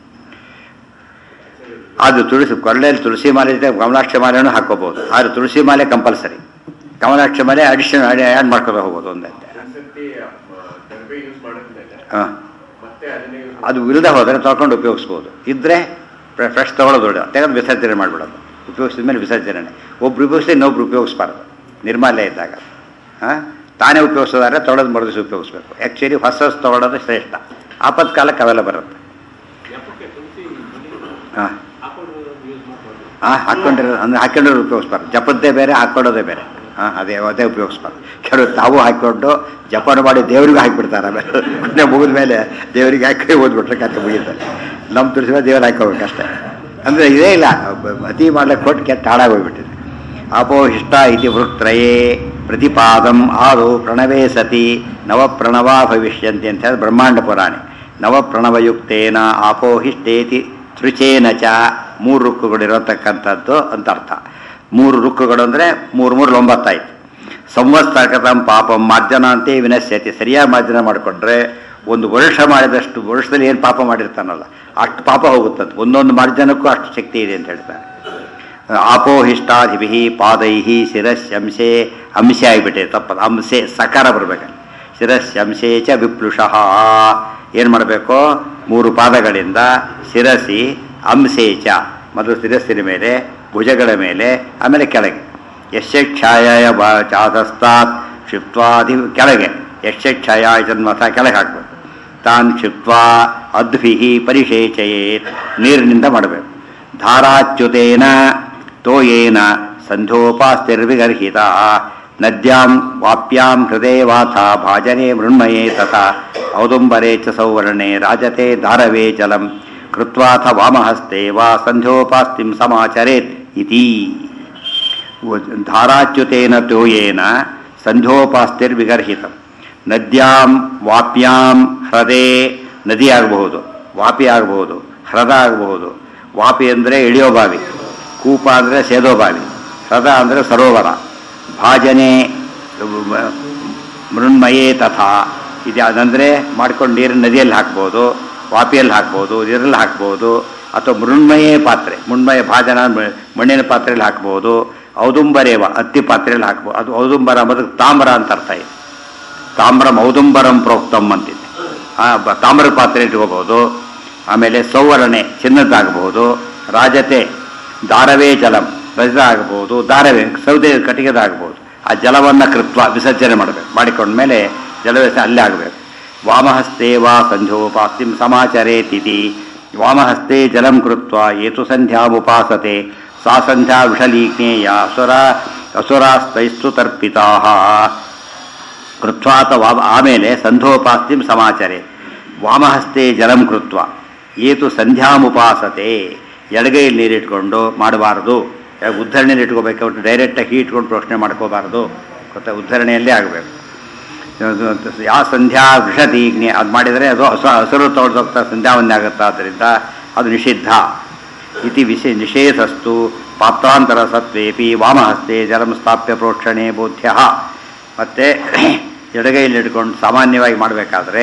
ಅದು ತುಳಸಿ ಕೊಳ್ಳೆಯಲ್ಲಿ ತುಳಸಿ ಮಾಲೆ ಜೊತೆ ಕಮಲಾಕ್ಷ ಮಾಲೆನೂ ಹಾಕೋಬೋದು ಆದರೆ ತುಳಸಿ ಮಾಲೆ ಕಂಪಲ್ಸರಿ ಕಮಲಾಕ್ಷ ಮಾಲೆ ಅಡಿಷನ್ ಆ್ಯಡ್ ಮಾಡ್ಕೊಂಡು ಹೋಗ್ಬೋದು ಒಂದೇ ಒಂದ್ಸತಿ ದರ್ಬೆ ಯೂಸ್ ಮಾಡಿದ್ಮೇಲೆ ಹಾಂ ಮತ್ತೆ ಅದನ್ನೇ ಯೂಸ್ ಅದು ಇಲ್ಲದೆ ಹೋದರೆ ತೊಳ್ಕೊಂಡು ಉಪಯೋಗಿಸ್ಬೋದು ಇದ್ದರೆ ಫ್ರೆಶ್ ತೊಗೊಳೋದು ಒಳ್ಳೆ ತೆಗೆದು ವಿಸರ್ಜನೆ ಮಾಡಿಬಿಡೋದು ಉಪಯೋಗಿಸಿದ ಮೇಲೆ ವಿಸರ್ಜನೆ ಒಬ್ರು ಉಪಯೋಗಿಸಿ ಇನ್ನೊಬ್ರು ಉಪಯೋಗಿಸ್ಬಾರ್ದು ನಿರ್ಮಾಲ್ಯ ಇದ್ದಾಗ ಹಾಂ ತಾನೇ ಉಪಯೋಗಿಸೋದಾದ್ರೆ ತೊಳೆದು ಮರದಿಸಿ ಉಪಯೋಗಿಸ್ಬೇಕು ಆ್ಯಕ್ಚುಲಿ ಹೊಸ ಹೊಸ ತೊಗೊಳೋದು ಶ್ರೇಷ್ಠ ಆಪತ್ಕಾಲಕ್ಕೆ ಅವೆಲ್ಲ ಬರುತ್ತೆ ಹಾಂ ಹಾಂ ಹಾಕ್ಕೊಂಡಿರೋ ಅಂದರೆ ಹಾಕ್ಕೊಂಡಿರೋ ಉಪಯೋಗಿಸ್ಬಾರ್ದು ಜಪದ್ದೇ ಬೇರೆ ಹಾಕ್ಕೊಳ್ಳೋದೇ ಬೇರೆ ಹಾಂ ಅದೇ ಅದೇ ಉಪಯೋಗಿಸ್ಬಾರ್ದು ಕೆಲವರು ತಾವು ಹಾಕ್ಕೊಂಡು ಜಪಾನ ಮಾಡಿ ದೇವರಿಗೂ ಹಾಕಿಬಿಡ್ತಾರೆ ಆಮೇಲೆ ಕೊನೆ ಮುಗಿದ ಮೇಲೆ ದೇವರಿಗೆ ಹಾಕಿ ಓದ್ಬಿಟ್ರೆ ಕತೆ ಮುಗಿತಾರೆ ನಮ್ಮ ತುಳಸಿ ದೇವರು ಹಾಕೋಬೇಕಷ್ಟೇ ಅಂದರೆ ಇದೇ ಇಲ್ಲ ಬ- ಅತಿ ಮಾಡ್ಲಿಕ್ಕೆ ಕೊಟ್ಟು ಕೆಟ್ಟ ಹಾಳಾಗೋಗ್ಬಿಟ್ಟಿದೆ ಅಪೋಹಿಷ್ಟ ಇತಿ ವೃತ್ರಯೇ ಪ್ರತಿಪಾದಂ ಆದು ಪ್ರಣವೇ ಸತಿ ನವಪ್ರಣವಾ ಭವಿಷ್ಯಂತಿ ಅಂತ ಹೇಳಿ ಬ್ರಹ್ಮಾಂಡ ಪುರಾಣಿ ನವಪ್ರಣವಯುಕ್ತೇನ ಆಪೋಹಿಷ್ಟೇತಿ ತೃಚೇನ ಚ ಮೂರು ರುಕ್ಕುಗಳಿರತಕ್ಕಂಥದ್ದು ಅಂತ ಅರ್ಥ ಮೂರು ರುಕ್ಕುಗಳು ಅಂದರೆ ಮೂರು ಮೂರು ಒಂಬತ್ತಾಯ್ತು ಸಂವತ್ಸರಕತಂ ಪಾಪಂ ಮಾರ್ಜನ ಅಂತೇ ವಿನಶ್ಯತಿ ಸರಿಯಾಗಿ ಮಾರ್ಜನ ಮಾಡಿಕೊಂಡ್ರೆ ಒಂದು ವರ್ಷ ಮಾಡಿದಷ್ಟು ವರ್ಷದಲ್ಲಿ ಏನು ಪಾಪ ಮಾಡಿರ್ತಾನಲ್ಲ ಅಷ್ಟು ಪಾಪ ಹೋಗುತ್ತಂತೆ ಒಂದೊಂದು ಮಾರ್ಜನಕ್ಕೂ ಅಷ್ಟು ಶಕ್ತಿ ಇದೆ ಅಂತ ಹೇಳ್ತಾರೆ ಆಪೋಹಿಷ್ಟಾಧಿಭಿ ಪಾದೈ ಶಿರಸ್ಯಂಸೆ ಅಂಶೆ ಆಗಿಬಿಟ್ಟೆ ತಪ್ಪದು ಅಂಶೆ ಸಕಾರ ಬರಬೇಕು ಶಿರಸ್ಯಂಸೆ ಚ ವಿಪ್ಲುಷಃ ಏನು ಮಾಡಬೇಕು ಮೂರು ಪಾದಗಳಿಂದ ಶಿರಸಿ ಅಂಶೆ ಚ ಮೊದಲು ಶಿರಸ್ಸಿನ ಮೇಲೆ ಭುಜಗಳ ಮೇಲೆ ಆಮೇಲೆ ಕೆಳಗೆ ಯಶಕ್ಷಾಯ ಬ ಚಾತಸ್ತಾತ್ ಕ್ಷಿಪ್ವಾಧಿ ಕೆಳಗೆ ಯಶಕ್ಷಾಯ ಜನ್ಮಥ ಕೆಳಗೆ ಹಾಕಬೇಕು ತಾನ್ ಕ್ಷಿಪ್ವಾ ಅದ್ಭಿ ಪರಿಷೇಚಯೇತ್ ನೀರಿನಿಂದ ಮಾಡಬೇಕು ಧಾರಾಚ್ಯುತೇನ ತೋಯೇನ ಸಂಧೋಪಾಸ್ತಿರ್ವಿಗರ್ಹಿತ ನದ್ಯಾಂ ವಾಪ್ಯಾಂ ಹೃದಯ ವಾಥ ಭಾಜನೆ ಮೃಣ್ಮಯೇ ತಥಾ ಔದುಂಬರೆ ಚ ಸೌವರ್ಣೆ ರಾಜತೆ ಧಾರವೇ ಜಲಂ ಕೃತ್ವಾಥ ವಾಮಹಸ್ತೆ ವಾ ಸಂಧ್ಯೋಪಾಸ್ತಿಂ ಸಮಾಚರೇತ್ ಇತಿ ಧಾರಾಚ್ಯುತೇನ ತೋಯೇನ ಸಂಧ್ಯೋಪಾಸ್ತಿರ್ವಿಗರ್ಹಿತ ನದ್ಯಾಂ ವಾಪ್ಯಾಂ ಹೃದಯ ನದಿ ಆಗಬಹುದು ವಾಪಿ ಆಗಬಹುದು ಹ್ರದ ಆಗಬಹುದು ವಾಪಿ ಅಂದರೆ ಇಳಿಯೋ ಬಾವಿ ಕೂಪ ಅಂದರೆ ಸೇದೋ ಬಾವಿ ಹ್ರದ ಅಂದರೆ ಸರೋವರ ಭಾಜನೆ ಮೃಣ್ಮಯೇ ತಥಾ ಇದು ಅದಂದರೆ ಮಾಡ್ಕೊಂಡು ನೀರಿನ ನದಿಯಲ್ಲಿ ಹಾಕ್ಬೋದು ವಾಪಿಯಲ್ಲಿ ಹಾಕ್ಬೋದು ನೀರಲ್ಲಿ ಹಾಕ್ಬೋದು ಅಥವಾ ಮೃಣ್ಮಯೇ ಪಾತ್ರೆ ಮೃಣ್ಮಯ ಭಾಜನ ಮ- ಮಣ್ಣಿನ ಪಾತ್ರೆಯಲ್ಲಿ ಹಾಕ್ಬೋದು ಔದುಂಬರೇವ ಹತ್ತಿ ಪಾತ್ರೆಯಲ್ಲಿ ಹಾಕ್ಬೋದು ಅದು ಔದುಂಬರ ಅಂಬುದು ತಾಮ್ರ ಅಂತ ಅರ್ಥ ಇದೆ ತಾಮ್ರಂ ಔದುಂಬರಂ ಪ್ರೋಕ್ತಂ ಅಂತಿದೆ ಆ ಬ- ತಾಮ್ರದ ಪಾತ್ರೆ ಇಟ್ಕೋಬಹುದು ಆಮೇಲೆ ಸೌವರ್ಣೆ ಚಿನ್ನದ್ದಾಗಬಹುದು ರಾಜತೆ ದಾರವೇ ಜಲಂ ರಜದ ಆಗಬಹುದು ದಾರವೇ ಸೌದೆ ಕಟ್ಟಿಗೆದಾಗಬಹುದು ಆ ಜಲವನ್ನು ಕೃತ್ವ ವಿಸರ್ಜನೆ ಮಾಡಬೇಕು ಮಾಡಿಕೊಂಡ್ಮೇಲೆ ಜಲವಿಸ ಅಲ್ಲೇ ಆಗಬೇಕು ವಾಮಹಸ್ತೆ ವಾ ಸಂಧ್ಯೋಪಾಸ್ತಿಂ ಸಮಾಚರೇತಿತಿ ವಾಮಹಸ್ತೆ ಜಲಂ ಕೃತ್ವ ಏತು ಸಂಧ್ಯಾಮುಪಾಸತೆ ಸಾ ಸಂಧ್ಯಾ ವಿಷಲೀಜ್ಞೇಯ ಅಸುರ ಅಸುರಾಸ್ತೈಸ್ತು ತರ್ಪಿತಾ ಕೃತ್ವಾತ ವಾ ಆಮೇಲೆ ಸಂಧೋಪಾಸ್ತಿಂ ಸಮಾಚರೆ ವಾಮಹಸ್ತೆ ಜಲಂ ಕೃತ್ವ ಏತು ಸಂಧ್ಯಾಮುಪಾಸತೆ ಎಡಗೈಯಲ್ಲಿ ನೀರಿಟ್ಕೊಂಡು ಮಾಡಬಾರ್ದು ಉದ್ಧರಣೆಯಲ್ಲಿ ಇಟ್ಕೋಬೇಕು ಒಟ್ಟು ಡೈರೆಕ್ಟಾಗಿ ಇಟ್ಕೊಂಡು ಪ್ರೋಷಣೆ ಮಾಡ್ಕೋಬಾರ್ದು ಗೊತ್ತಾ ಉದ್ಧರಣೆಯಲ್ಲೇ ಆಗಬೇಕು ಯಾವ ಸಂಧ್ಯಾ ವೃಷತೀಜ್ಞೆ ಅದು ಮಾಡಿದರೆ ಅದು ಹಸು ಹಸಿರು ತೊಳೆದೋಗ್ತಾ ಸಂಧ್ಯಾವಂದ್ಯ ಆಗುತ್ತೆ ಆದ್ದರಿಂದ ಅದು ನಿಷಿದ್ಧ ಇತಿ ವಿಷಯ ನಿಷೇಧಸ್ತು ಪಾತ್ರಾಂತರ ಸತ್ವೇಪಿ ವಾಮಹಸ್ತೆ ಜಲಂ ಸ್ಥಾಪ್ಯ ಪ್ರೋಕ್ಷಣೆ ಬೋಧ್ಯ ಮತ್ತು ಎಡಗೈಯಲ್ಲಿ ಇಟ್ಕೊಂಡು ಸಾಮಾನ್ಯವಾಗಿ ಮಾಡಬೇಕಾದ್ರೆ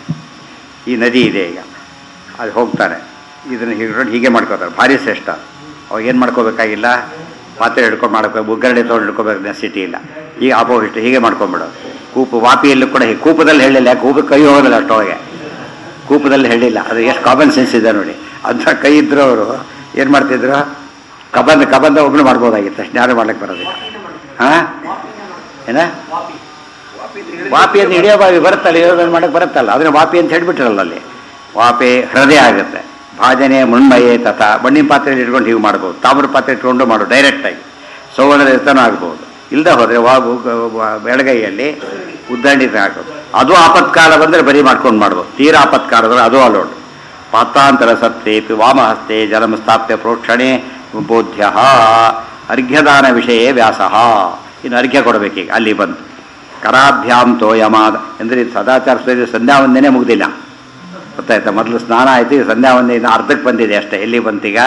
ಈ ನದಿ ಇದೆ ಈಗ ಅದು ಹೋಗ್ತಾನೆ ಇದನ್ನು ಹಿಡ್ಕೊಂಡು ಹೀಗೆ ಮಾಡ್ಕೋತಾರೆ ಭಾರಿ ಶ್ರೇಷ್ಠ ಅವಾಗ ಏನು ಮಾಡ್ಕೋಬೇಕಾಗಿಲ್ಲ ಪಾತ್ರೆ ಹಿಡ್ಕೊಂಡು ಮಾಡ್ಕೋ ಒಗ್ಗರಣೆ ತೊಗೊಂಡು ಹಿಡ್ಕೋಬೇಕು ನೆಸಿಟಿ ಇಲ್ಲ ಈಗ ಆಪೋಸಿಟ್ ಹೀಗೆ ಮಾಡ್ಕೊಂಬಿಡೋದು ಕೂಪು ವಾಪಿಯಲ್ಲೂ ಕೂಡ ಹೀಗೆ ಕೂಪದಲ್ಲಿ ಹೇಳಿಲ್ಲ ಕೂಪು ಕೈ ಹೋಗೋದಿಲ್ಲ ಅಷ್ಟೊಳಗೆ ಕೂಪದಲ್ಲಿ ಹೇಳಿಲ್ಲ ಅದು ಎಷ್ಟು ಕಾಮನ್ ಸೆನ್ಸ್ ಇದೆ ನೋಡಿ ಅಂತ ಕೈ ಇದ್ರು ಅವರು ಏನು ಮಾಡ್ತಿದ್ರು ಕಬಂದ ಕಬಂದ ಒಬ್ಬನು ಮಾಡ್ಬೋದಾಗಿತ್ತು ಅಷ್ಟು ಯಾರು ಮಾಡ್ಲಿಕ್ಕೆ ಬರೋದಿಲ್ಲ ಹಾಂ ಏನ ವಾಪಿ ಅಂತ ಹಿಡಿಯೋ ಬಾವಿ ಬರುತ್ತಲ್ಲ ಇರೋದನ್ನು ಮಾಡಕ್ಕೆ ಬರುತ್ತಲ್ಲ ಅದನ್ನ ವಾಪಿ ಅಂತ ಹೇಳ್ಬಿಟ್ಟಿರಲ್ಲ ಅಲ್ಲಿ ವಾಪಿ ಹೃದಯ ಆಗುತ್ತೆ ಭಾಜನೆ ಮಣ್ಮಯೇ ತಥ ಮಣ್ಣಿನ ಪಾತ್ರೆಯಲ್ಲಿ ಇಟ್ಕೊಂಡು ಹೀಗೆ ಮಾಡ್ಬೋದು ತಾಮ್ರ ಪಾತ್ರೆ ಇಟ್ಕೊಂಡು ಮಾಡು ಡೈರೆಕ್ಟಾಗಿ ಸೌವರ್ಣದ ಇರ್ತಾನೂ ಆಗ್ಬೋದು ಇಲ್ಲದೆ ಹೋದರೆ ವಾಗು ಬೆಳಗೈಯಲ್ಲಿ ಉದ್ದಂಡಿತ ಹಾಕೋದು ಅದು ಆಪತ್ಕಾಲ ಬಂದರೆ ಬರೀ ಮಾಡ್ಕೊಂಡು ಮಾಡ್ಬೋದು ತೀರಾ ಆಪತ್ಕಾಲ ಬಂದರೆ ಅದು ಅಲೋಡ್ ಪಾತಾಂತರ ಸತ್ವೇಪಿ ವಾಮಹಸ್ತೆ ಜಲಂ ಸ್ಥಾಪ್ಯ ಪ್ರೋಕ್ಷಣೆ ಬೋಧ್ಯ ಅರ್ಘ್ಯದಾನ ವಿಷಯ ವ್ಯಾಸ ಇನ್ನು ಅರ್ಘ್ಯ ಕೊಡಬೇಕೀಗ ಅಲ್ಲಿ ಬಂತು ಕರಾಭ್ಯಾಂ ತೋಯಮಾದ ಅಂದರೆ ಇದು ಸದಾಚಾರ ಸ್ವೀಯ ಸಂಧ್ಯಾ ವಂದನೆ ಮುಗ್ದಿಲ್ಲ ಗೊತ್ತಾಯ್ತಾ ಮೊದಲು ಸ್ನಾನ ಆಯ್ತು ಈಗ ಸಂಧ್ಯಾ ವಂದನೆ ಇನ್ನು ಅರ್ಧಕ್ಕೆ ಬಂದಿದೆ ಅಷ್ಟೇ ಎಲ್ಲಿ ಬಂತೀಗ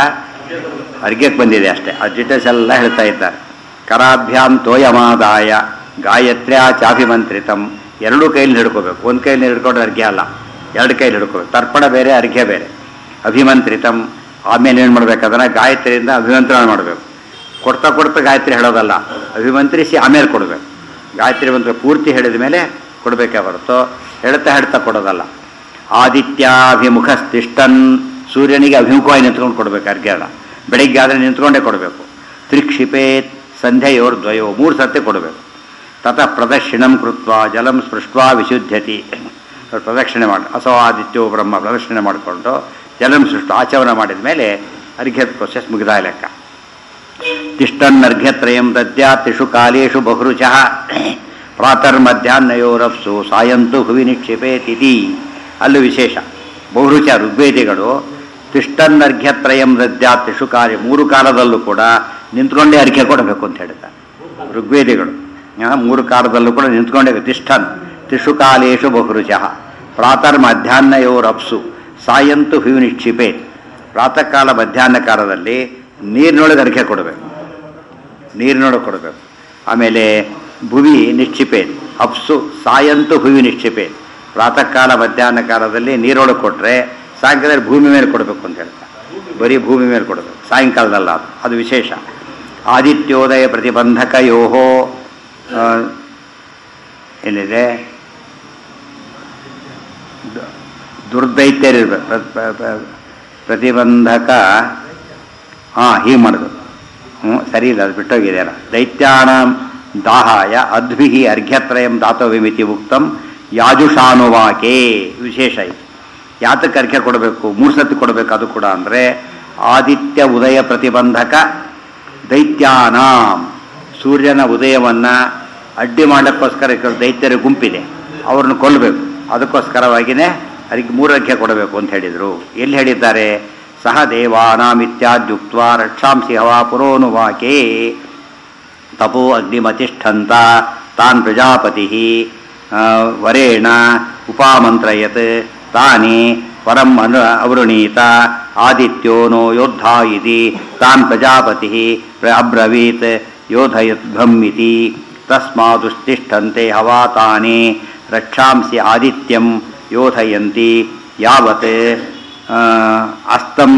ಅರ್ಘ್ಯಕ್ಕೆ ಬಂದಿದೆ ಅಷ್ಟೇ ಆ ಡೀಟೇಲ್ಸ್ ಎಲ್ಲ ಹೇಳ್ತಾ ಇದ್ದಾರೆ ಕರಾಭ್ಯಾಂ ತೋಯಮಾದಾಯ ಗಾಯತ್ರ್ಯ ಚಾಭಿಮಂತ್ರಿತಂ ಎರಡೂ ಕೈಲಿ ಹಿಡ್ಕೋಬೇಕು ಒಂದು ಕೈಲಿ ಹಿಡ್ಕೊಂಡ್ರೆ ಅರ್ಘ್ಯ ಅಲ್ಲ ಎರಡು ಕೈಲಿ ಹಿಡ್ಕೋಬೇಕು ತರ್ಪಣ ಬೇರೆ ಅರ್ಘ್ಯ ಬೇರೆ ಅಭಿಮಂತ್ರಿತಂ ಆಮೇಲೆ ಏನು ಮಾಡ್ಬೇಕು ಅದನ್ನು ಗಾಯತ್ರಿಯಿಂದ ಅಭಿಮಂತ್ರಣ ಮಾಡಬೇಕು ಕೊಡ್ತಾ ಕೊಡ್ತಾ ಗಾಯತ್ರಿ ಹೇಳೋದಲ್ಲ ಅಭಿಮಂತ್ರಿಸಿ ಆಮೇಲೆ ಕೊಡಬೇಕು ಗಾಯತ್ರಿ ಮಂತ್ರ ಪೂರ್ತಿ ಹೇಳಿದ ಮೇಲೆ ಕೊಡಬೇಕೇ ಹೊರತು ಹೇಳ್ತಾ ಹೇಳ್ತಾ ಕೊಡೋದಲ್ಲ ಆದಿತ್ಯಾಭಿಮುಖಸ್ತಿಷ್ಟನ್ ಸೂರ್ಯನಿಗೆ ಅಭಿಮುಖವಾಗಿ ನಿಂತ್ಕೊಂಡು ಕೊಡಬೇಕು ಅರ್ಘ್ಯನ ಬೆಳಿಗ್ಗೆ ಆದರೆ ನಿಂತ್ಕೊಂಡೇ ಕೊಡಬೇಕು ತ್ರಿಕ್ಷಿಪೇತ್ ಸಂಧ್ಯೆಯೋರ್ ದ್ವಯೋ ಮೂರು ಸತಿ ಕೊಡಬೇಕು ತತಃ ಪ್ರದಕ್ಷಿಣಂ ಕೃತ್ವ ಜಲಂ ಸ್ಪೃಷ್ಟ್ವಾ ವಿಶುದ್ಧತಿ ಪ್ರದಕ್ಷಿಣೆ ಮಾಡಿ ಅಸೋ ಆದಿತ್ಯೋ ಬ್ರಹ್ಮ ಪ್ರದಕ್ಷಿಣೆ ಮಾಡಿಕೊಂಡು ಜಲಂ ಸೃಷ್ಟ ಆಚರಣ ಮಾಡಿದ ಮೇಲೆ ಅರ್ಘ್ಯದ ಪ್ರೊಸೆಸ್ ಮುಗಿದ ಲೆಕ್ಕ ತಿಷ್ಟನ್ನರ್ಘ್ಯತ್ರಯಂ ದದ್ಯಾತಿಷು ಕಾಲೇಷು ಬಹುರುಚಃ ಪ್ರಾತರ್ಮಧ್ಯಾಹ್ನಯೋರಪ್ಸು ಸಾಯಂತು ಹುವಿ ನಿಕ್ಷಿಪೇತಿಥಿ ಅಲ್ಲೂ ವಿಶೇಷ ಬಹುರುಚ ಋಗ್ವೇದಿಗಳು ತಿಷ್ಟನ್ನರ್ಘ್ಯತ್ರಯಂ ದದ್ಯಾತಿಷು ಕಾಲೇ ಮೂರು ಕಾಲದಲ್ಲೂ ಕೂಡ ನಿಂತ್ಕೊಂಡೇ ಅರ್ಘ್ಯ ಕೊಡಬೇಕು ಅಂತ ಹೇಳ್ತಾರೆ ಋಗ್ವೇದಿಗಳು ಆ, ಮೂರು ಕಾಲದಲ್ಲೂ ಕೂಡ ನಿಂತ್ಕೊಂಡೇ ತಿಷ್ಟನ್ ತಿಷು ಕಾಲೇಷು ಬಹುರುಚಃ ಪ್ರಾತರ್ ಮಧ್ಯಾಹ್ನಯೋರಪ್ಸು ಸಾಯಂತು ಹುವಿ ನಿಕ್ಷಿಪೇತ್ ಪ್ರಾತಃ ಕಾಲ ಮಧ್ಯಾಹ್ನ ಕಾಲದಲ್ಲಿ ನೀರಿನೊಳಗೆ ಅರ್ಘ್ಯ ಕೊಡಬೇಕು ನೀರಿನೊಳಗೆ ಕೊಡಬೇಕು ಆಮೇಲೆ ಭುವಿ ನಿಕ್ಷಿಪೇತ್ ಅಪ್ಸು ಸಾಯಂತು ಭುವಿ ನಿಕ್ಷಿಪೇತ್ ಪ್ರಾತಃ ಕಾಲ ಮಧ್ಯಾಹ್ನ ಕಾಲದಲ್ಲಿ ನೀರೊಳಗೆ ಕೊಟ್ಟರೆ ಸಾಯಂಕಾಲದಲ್ಲಿ ಭೂಮಿ ಮೇಲೆ ಕೊಡಬೇಕು ಅಂತ ಹೇಳ್ತಾರೆ ಬರೀ ಭೂಮಿ ಮೇಲೆ ಕೊಡಬೇಕು ಸಾಯಂಕಾಲದಲ್ಲ ಅದು ಅದು ವಿಶೇಷ ಆದಿತ್ಯೋದಯ ಪ್ರತಿಬಂಧಕಯೋಹೋ ಆ, ಏನಿದೆ ದ- ದುರ್ದೈತ್ಯರಿರ್ಬೇಕು ಪ್ರ- ಪ್ರ- ಪ್ರ- ಪ್ರತಿಬಂಧಕ ಹಾಂ ಹೀಗೆ ಮಾಡೋದು ಹ್ಞೂ ಸರಿ ಇಲ್ಲ ಅದು ಬಿಟ್ಟೋಗಿದೆಯಲ್ಲ ದೈತ್ಯಾನಾಂ ದಾಹಾಯ ಅದ್ಭಿಹಿ ಅರ್ಘ್ಯತ್ರಯಂ ದಾತವ್ಯಮಿತಿ ಉಕ್ತಂ ಯಾಜುಷಾನುವಾಕೆ ವಿಶೇಷ ಇದು ಯಾತಕ್ಕೆ ಅರ್ಘ್ಯ ಕೊಡಬೇಕು ಮೂರು ಸತಿ ಕೊಡಬೇಕು ಅದು ಕೂಡ ಅಂದರೆ ಆದಿತ್ಯ ಉದಯ ಪ್ರತಿಬಂಧಕ ದೈತ್ಯಾನಾಂ ಸೂರ್ಯನ ಉದಯವನ್ನು ಅಡ್ಡಿ ಮಾಡಕ್ಕೋಸ್ಕರ ಕೆಲವು ದೈತ್ಯರ ಗುಂಪಿದೆ ಅವ್ರನ್ನ ಕೊಲ್ಲಬೇಕು ಅದಕ್ಕೋಸ್ಕರವಾಗಿಯೇ ಅದಕ್ಕೆ ಮೂರು ಅರ್ಘ್ಯ ಕೊಡಬೇಕು ಅಂತ ಹೇಳಿದರು ಎಲ್ಲಿ ಹೇಳಿದ್ದಾರೆ ಸಹ ದೇವಾನಾಮಿತ್ಯಾದ್ಯುಕ್ತ ರಕ್ಷಾಂಸಿ ಹವಾ ಪುರೋನುವಾಕೆ ತಪೋ ಅಗ್ನಿಮತಿಷ್ಠಂತ ತಾನ್ ಪ್ರಜಾಪತಿ ವರೇಣ ಉಪಾಮಂತ್ರಯತ್ ತಾನಿ ಪರಂ ಅನು ಅವೃಣೀತ ಆದಿತ್ಯೋ ನೋ ಯೋದ್ಧ ಇತಿ ತಾನ್ ಪ್ರಜಾಪತಿ ಅಬ್ರವೀತ್ ಯೋಧಯದ್ಭಂ ಇತಿ ತಸ್ಮಾದುಷ್ತಿಷ್ಠಂತೆ ಹವಾ ತಾನೇ ರಕ್ಷಾಂಸಿ ಆದಿತ್ಯಂ ಯೋಧಯಂತಿ ಯಾವತ್ ಆ, ಅಸ್ತಂ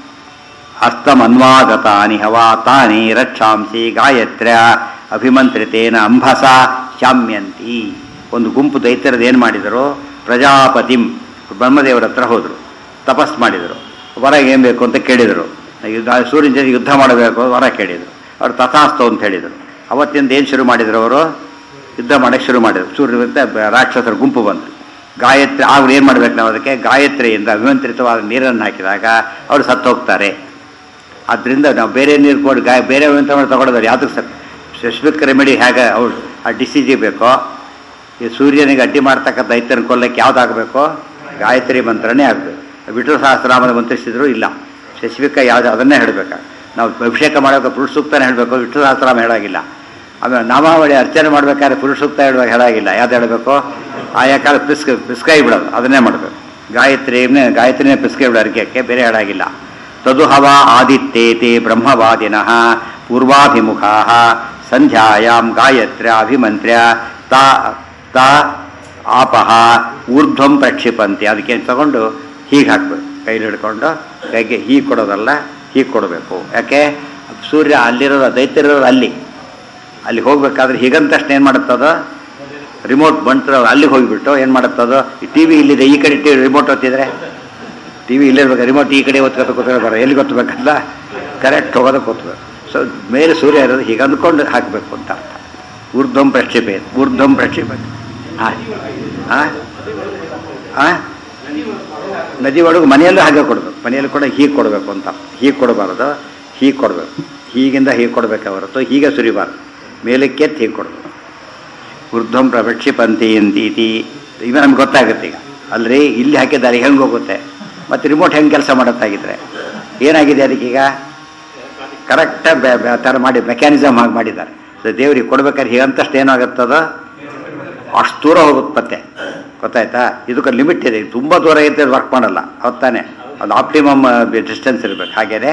ಹಸ್ತಮನ್ವಾಗತಾನಿ ಹವಾ ತಾನಿ ರಕ್ಷಾಂಸಿ ಗಾಯತ್ರ್ಯ ಅಭಿಮಂತ್ರಿತೇನ ಅಂಬಸ ಶಾಮ್ಯಂತಿ ಒಂದು ಗುಂಪು ದೈತ್ಯರದ್ದು ಏನು ಮಾಡಿದರು ಪ್ರಜಾಪತಿಂ ಬ್ರಹ್ಮದೇವರ ಹತ್ರ ಹೋದರು ತಪಸ್ ಮಾಡಿದರು ವರ ಏನು ಬೇಕು ಅಂತ ಕೇಳಿದರು ಯುದ್ಧ ಸೂರ್ಯನ ಜೊತೆ ಯುದ್ಧ ಮಾಡಬೇಕು ವರ ಕೇಳಿದರು ಅವ್ರು ತಥಾಸ್ತು ಅಂತ ಹೇಳಿದರು ಅವತ್ತಿಂದ ಏನು ಶುರು ಮಾಡಿದರು ಅವರು ಯುದ್ಧ ಮಾಡೋಕ್ಕೆ ಶುರು ಮಾಡಿದರು ಸೂರ್ಯ ವಿರುದ್ಧ ಬ- ರಾಕ್ಷಸರ ಗುಂಪು ಬಂತು ಗಾಯತ್ರಿ ಅವ್ರು ಏನು ಮಾಡ್ಬೇಕು ನಾವು ಅದಕ್ಕೆ ಗಾಯತ್ರಿಯಿಂದ ಅಭಿಮಂತ್ರಿತವಾದ ನೀರನ್ನು ಹಾಕಿದಾಗ ಅವರು ಸತ್ತು ಹೋಗ್ತಾರೆ ಆದ್ದರಿಂದ ನಾವು ಬೇರೆ ನೀರು ಕೊಡಿ ಗಾಯ ಬೇರೆ ಮಂತ್ರ ಮಾಡಿ ತಗೊಳ್ಳೋದು ಯಾವುದಕ್ಕೆ ಸರ್ ಸ್ಪೆಸಿಫಿಕ್ ರೆಮಿಡಿ ಹೇಗೆ ಅವ್ರು ಆ ಡಿಸೀಜಿಗೆ ಬೇಕೋ ಈ ಸೂರ್ಯನಿಗೆ ಅಡ್ಡಿ ಮಾಡ್ತಕ್ಕಂಥ ದೈತ್ಯನ ಕೊಲ್ಲಕ್ಕೆ ಯಾವ್ದಾಗಬೇಕು ಗಾಯತ್ರಿ ಮಂತ್ರನೇ ಆಗಬೇಕು ವಿಷ್ಣು ಸಹಸ್ರನಾಮದ ಮಂತ್ರಿಸಿದ್ರು ಇಲ್ಲ ಸ್ಪೆಸಿಫಿಕ್ಕಾಗಿ ಯಾವುದು ಅದನ್ನೇ ಹೇಳಬೇಕು ನಾವು ಅಭಿಷೇಕ ಮಾಡೋಕೆ ಪುರುಷ ಸೂಕ್ತನೇ ಹೇಳಬೇಕು ವಿಷ್ಣು ಸಹಸ್ರನಾಮ ಹೇಳಾಗಿಲ್ಲ ಆಮೇಲೆ ನಾಮಾವಳಿ ಅರ್ಚನೆ ಮಾಡ್ಬೇಕಾದ್ರೆ ಪುರುಷ ಸೂಕ್ತ ಹೇಳುವಾಗ ಹೇಳಾಗಿಲ್ಲ ಯಾವ್ದು ಹೇಳಬೇಕು ಆಯಾ ಕಾಲ ಪಿಸ್ಕ ಪಿಸ್ಕೈ ಬಿಡೋದು ಅದನ್ನೇ ಮಾಡಬೇಕು ಗಾಯತ್ರಿನೇ ಗಾಯತ್ರಿನೇ ಪಿಸ್ಕೈ ಬಿಡೋ ಅರ್ಘ್ಯಕ್ಕೆ ಬೇರೆ ಹೇಳಾಗಿಲ್ಲ ತದು ಹವಾ ಆದಿತ್ಯೇತೆ ಬ್ರಹ್ಮವಾದಿನಃ ಪೂರ್ವಾಭಿಮುಖಾ ಸಂಧ್ಯಾಯಾಂ ಗಾಯತ್ರ್ಯ ಅಭಿಮಂತ್ರ್ಯ ತಾ ತಾ ಆಪಹ ಊರ್ಧ್ವಂ ಪ್ರಕ್ಷಿಪಂತೆ ಅದಕ್ಕೆ ತಗೊಂಡು ಹೀಗೆ ಹಾಕ್ಬೇಕು ಕೈಲಿ ಹಿಡ್ಕೊಂಡು ಕೈಗೆ ಹೀಗೆ ಕೊಡೋದಲ್ಲ ಹೀಗೆ ಕೊಡಬೇಕು ಯಾಕೆ ಸೂರ್ಯ ಅಲ್ಲಿರೋದು ದೈತ್ಯರಿರೋದು ಅಲ್ಲಿ ಅಲ್ಲಿ ಹೋಗ್ಬೇಕಾದ್ರೆ ಹೀಗಂತ ತಕ್ಷಣ ಏನು ಮಾಡುತ್ತದ ರಿಮೋಟ್ ಬಂತು ಅಲ್ಲಿಗೆ ಹೋಗಿಬಿಟ್ಟು ಏನು ಮಾಡುತ್ತದು ಟಿ ವಿ ಇಲ್ಲಿದೆ ಈ ಕಡೆ ಟಿ ರಿಮೋಟ್ ಒತ್ತಿದ್ರೆ ಟಿ ವಿ ಇಲ್ಲಿರ್ಬೇಕು ರಿಮೋಟ್ ಈ ಕಡೆ ಒತ್ಕೋತ ಕೂತ್ಕೊಂಡು ಬರೋ ಎಲ್ಲಿ ಗೊತ್ತಬೇಕಲ್ಲ ಕರೆಕ್ಟ್ ಹೋಗೋದಕ್ಕೆ ಗೊತ್ತಬೇಕು ಸೊ ಮೇಲೆ ಸೂರ್ಯ ಇರೋದು ಹೀಗೆ ಅಂದ್ಕೊಂಡು ಹಾಕಬೇಕು ಅಂತ ಅರ್ಥ ಊರ್ಧ್ವಂ ಪ್ರಕ್ಷಿಪೆ ಊರ್ಧ್ವಂ ಪ್ರಕ್ಷಿಪೆ ಹಾಂ ಹಾಂ ಹಾಂ ನದಿ ಒಳಗೆ ಮನೆಯಲ್ಲೂ ಹಾಗೆ ಕೊಡಬೇಕು ಮನೆಯಲ್ಲಿ ಕೂಡ ಹೀಗೆ ಕೊಡಬೇಕು ಅಂತ ಹೀಗೆ ಕೊಡಬಾರ್ದು ಹೀಗೆ ಕೊಡಬೇಕು ಹೀಗಿಂದ ಹೀಗೆ ಕೊಡಬೇಕೆ ಹೊರತು ಹೀಗೆ ಸುರಿಬಾರ್ದು ಮೇಲಕ್ಕೆ ಎತ್ತಿ ಹೀಗೆ ಕೊಡಬೇಕು ಊರ್ಧ್ವಂ ಪ್ರಕ್ಷಿಪಂತಿ ಅಂತೀತಿ ಈಗ ನಮ್ಗೆ ಗೊತ್ತಾಗುತ್ತೆ ಈಗ ಅಲ್ರಿ ಇಲ್ಲಿ ಹಾಕಿದ್ದಾರೆ ಹೆಂಗೆ ಹೋಗುತ್ತೆ ಮತ್ತು ರಿಮೋಟ್ ಹೆಂಗೆ ಕೆಲಸ ಮಾಡುತ್ತಾಗಿದ್ರೆ ಏನಾಗಿದೆ ಅದಕ್ಕೀಗ ಕರೆಕ್ಟಾಗಿ ಥರ ಮಾಡಿ ಮೆಕ್ಯಾನಿಸಮ್ ಹಾಗೆ ಮಾಡಿದ್ದಾರೆ ಸೊ ದೇವ್ರಿಗೆ ಕೊಡ್ಬೇಕಾದ್ರೆ ಹೀಗಂತಷ್ಟು ಏನಾಗುತ್ತದ ಅಷ್ಟು ದೂರ ಹೋಗುತ್ತೆ ಮತ್ತೆ ಗೊತ್ತಾಯ್ತಾ ಇದಕ್ಕೆ ಲಿಮಿಟ್ ಇದೆ ತುಂಬ ದೂರ ಇದ್ದರೆ ವರ್ಕ್ ಮಾಡಲ್ಲ ಹೌದ್ ತಾನೆ ಅದು ಆಪ್ಟಿಮಮ್ ಡಿಸ್ಟೆನ್ಸ್ ಇರಬೇಕು ಹಾಗೇನೆ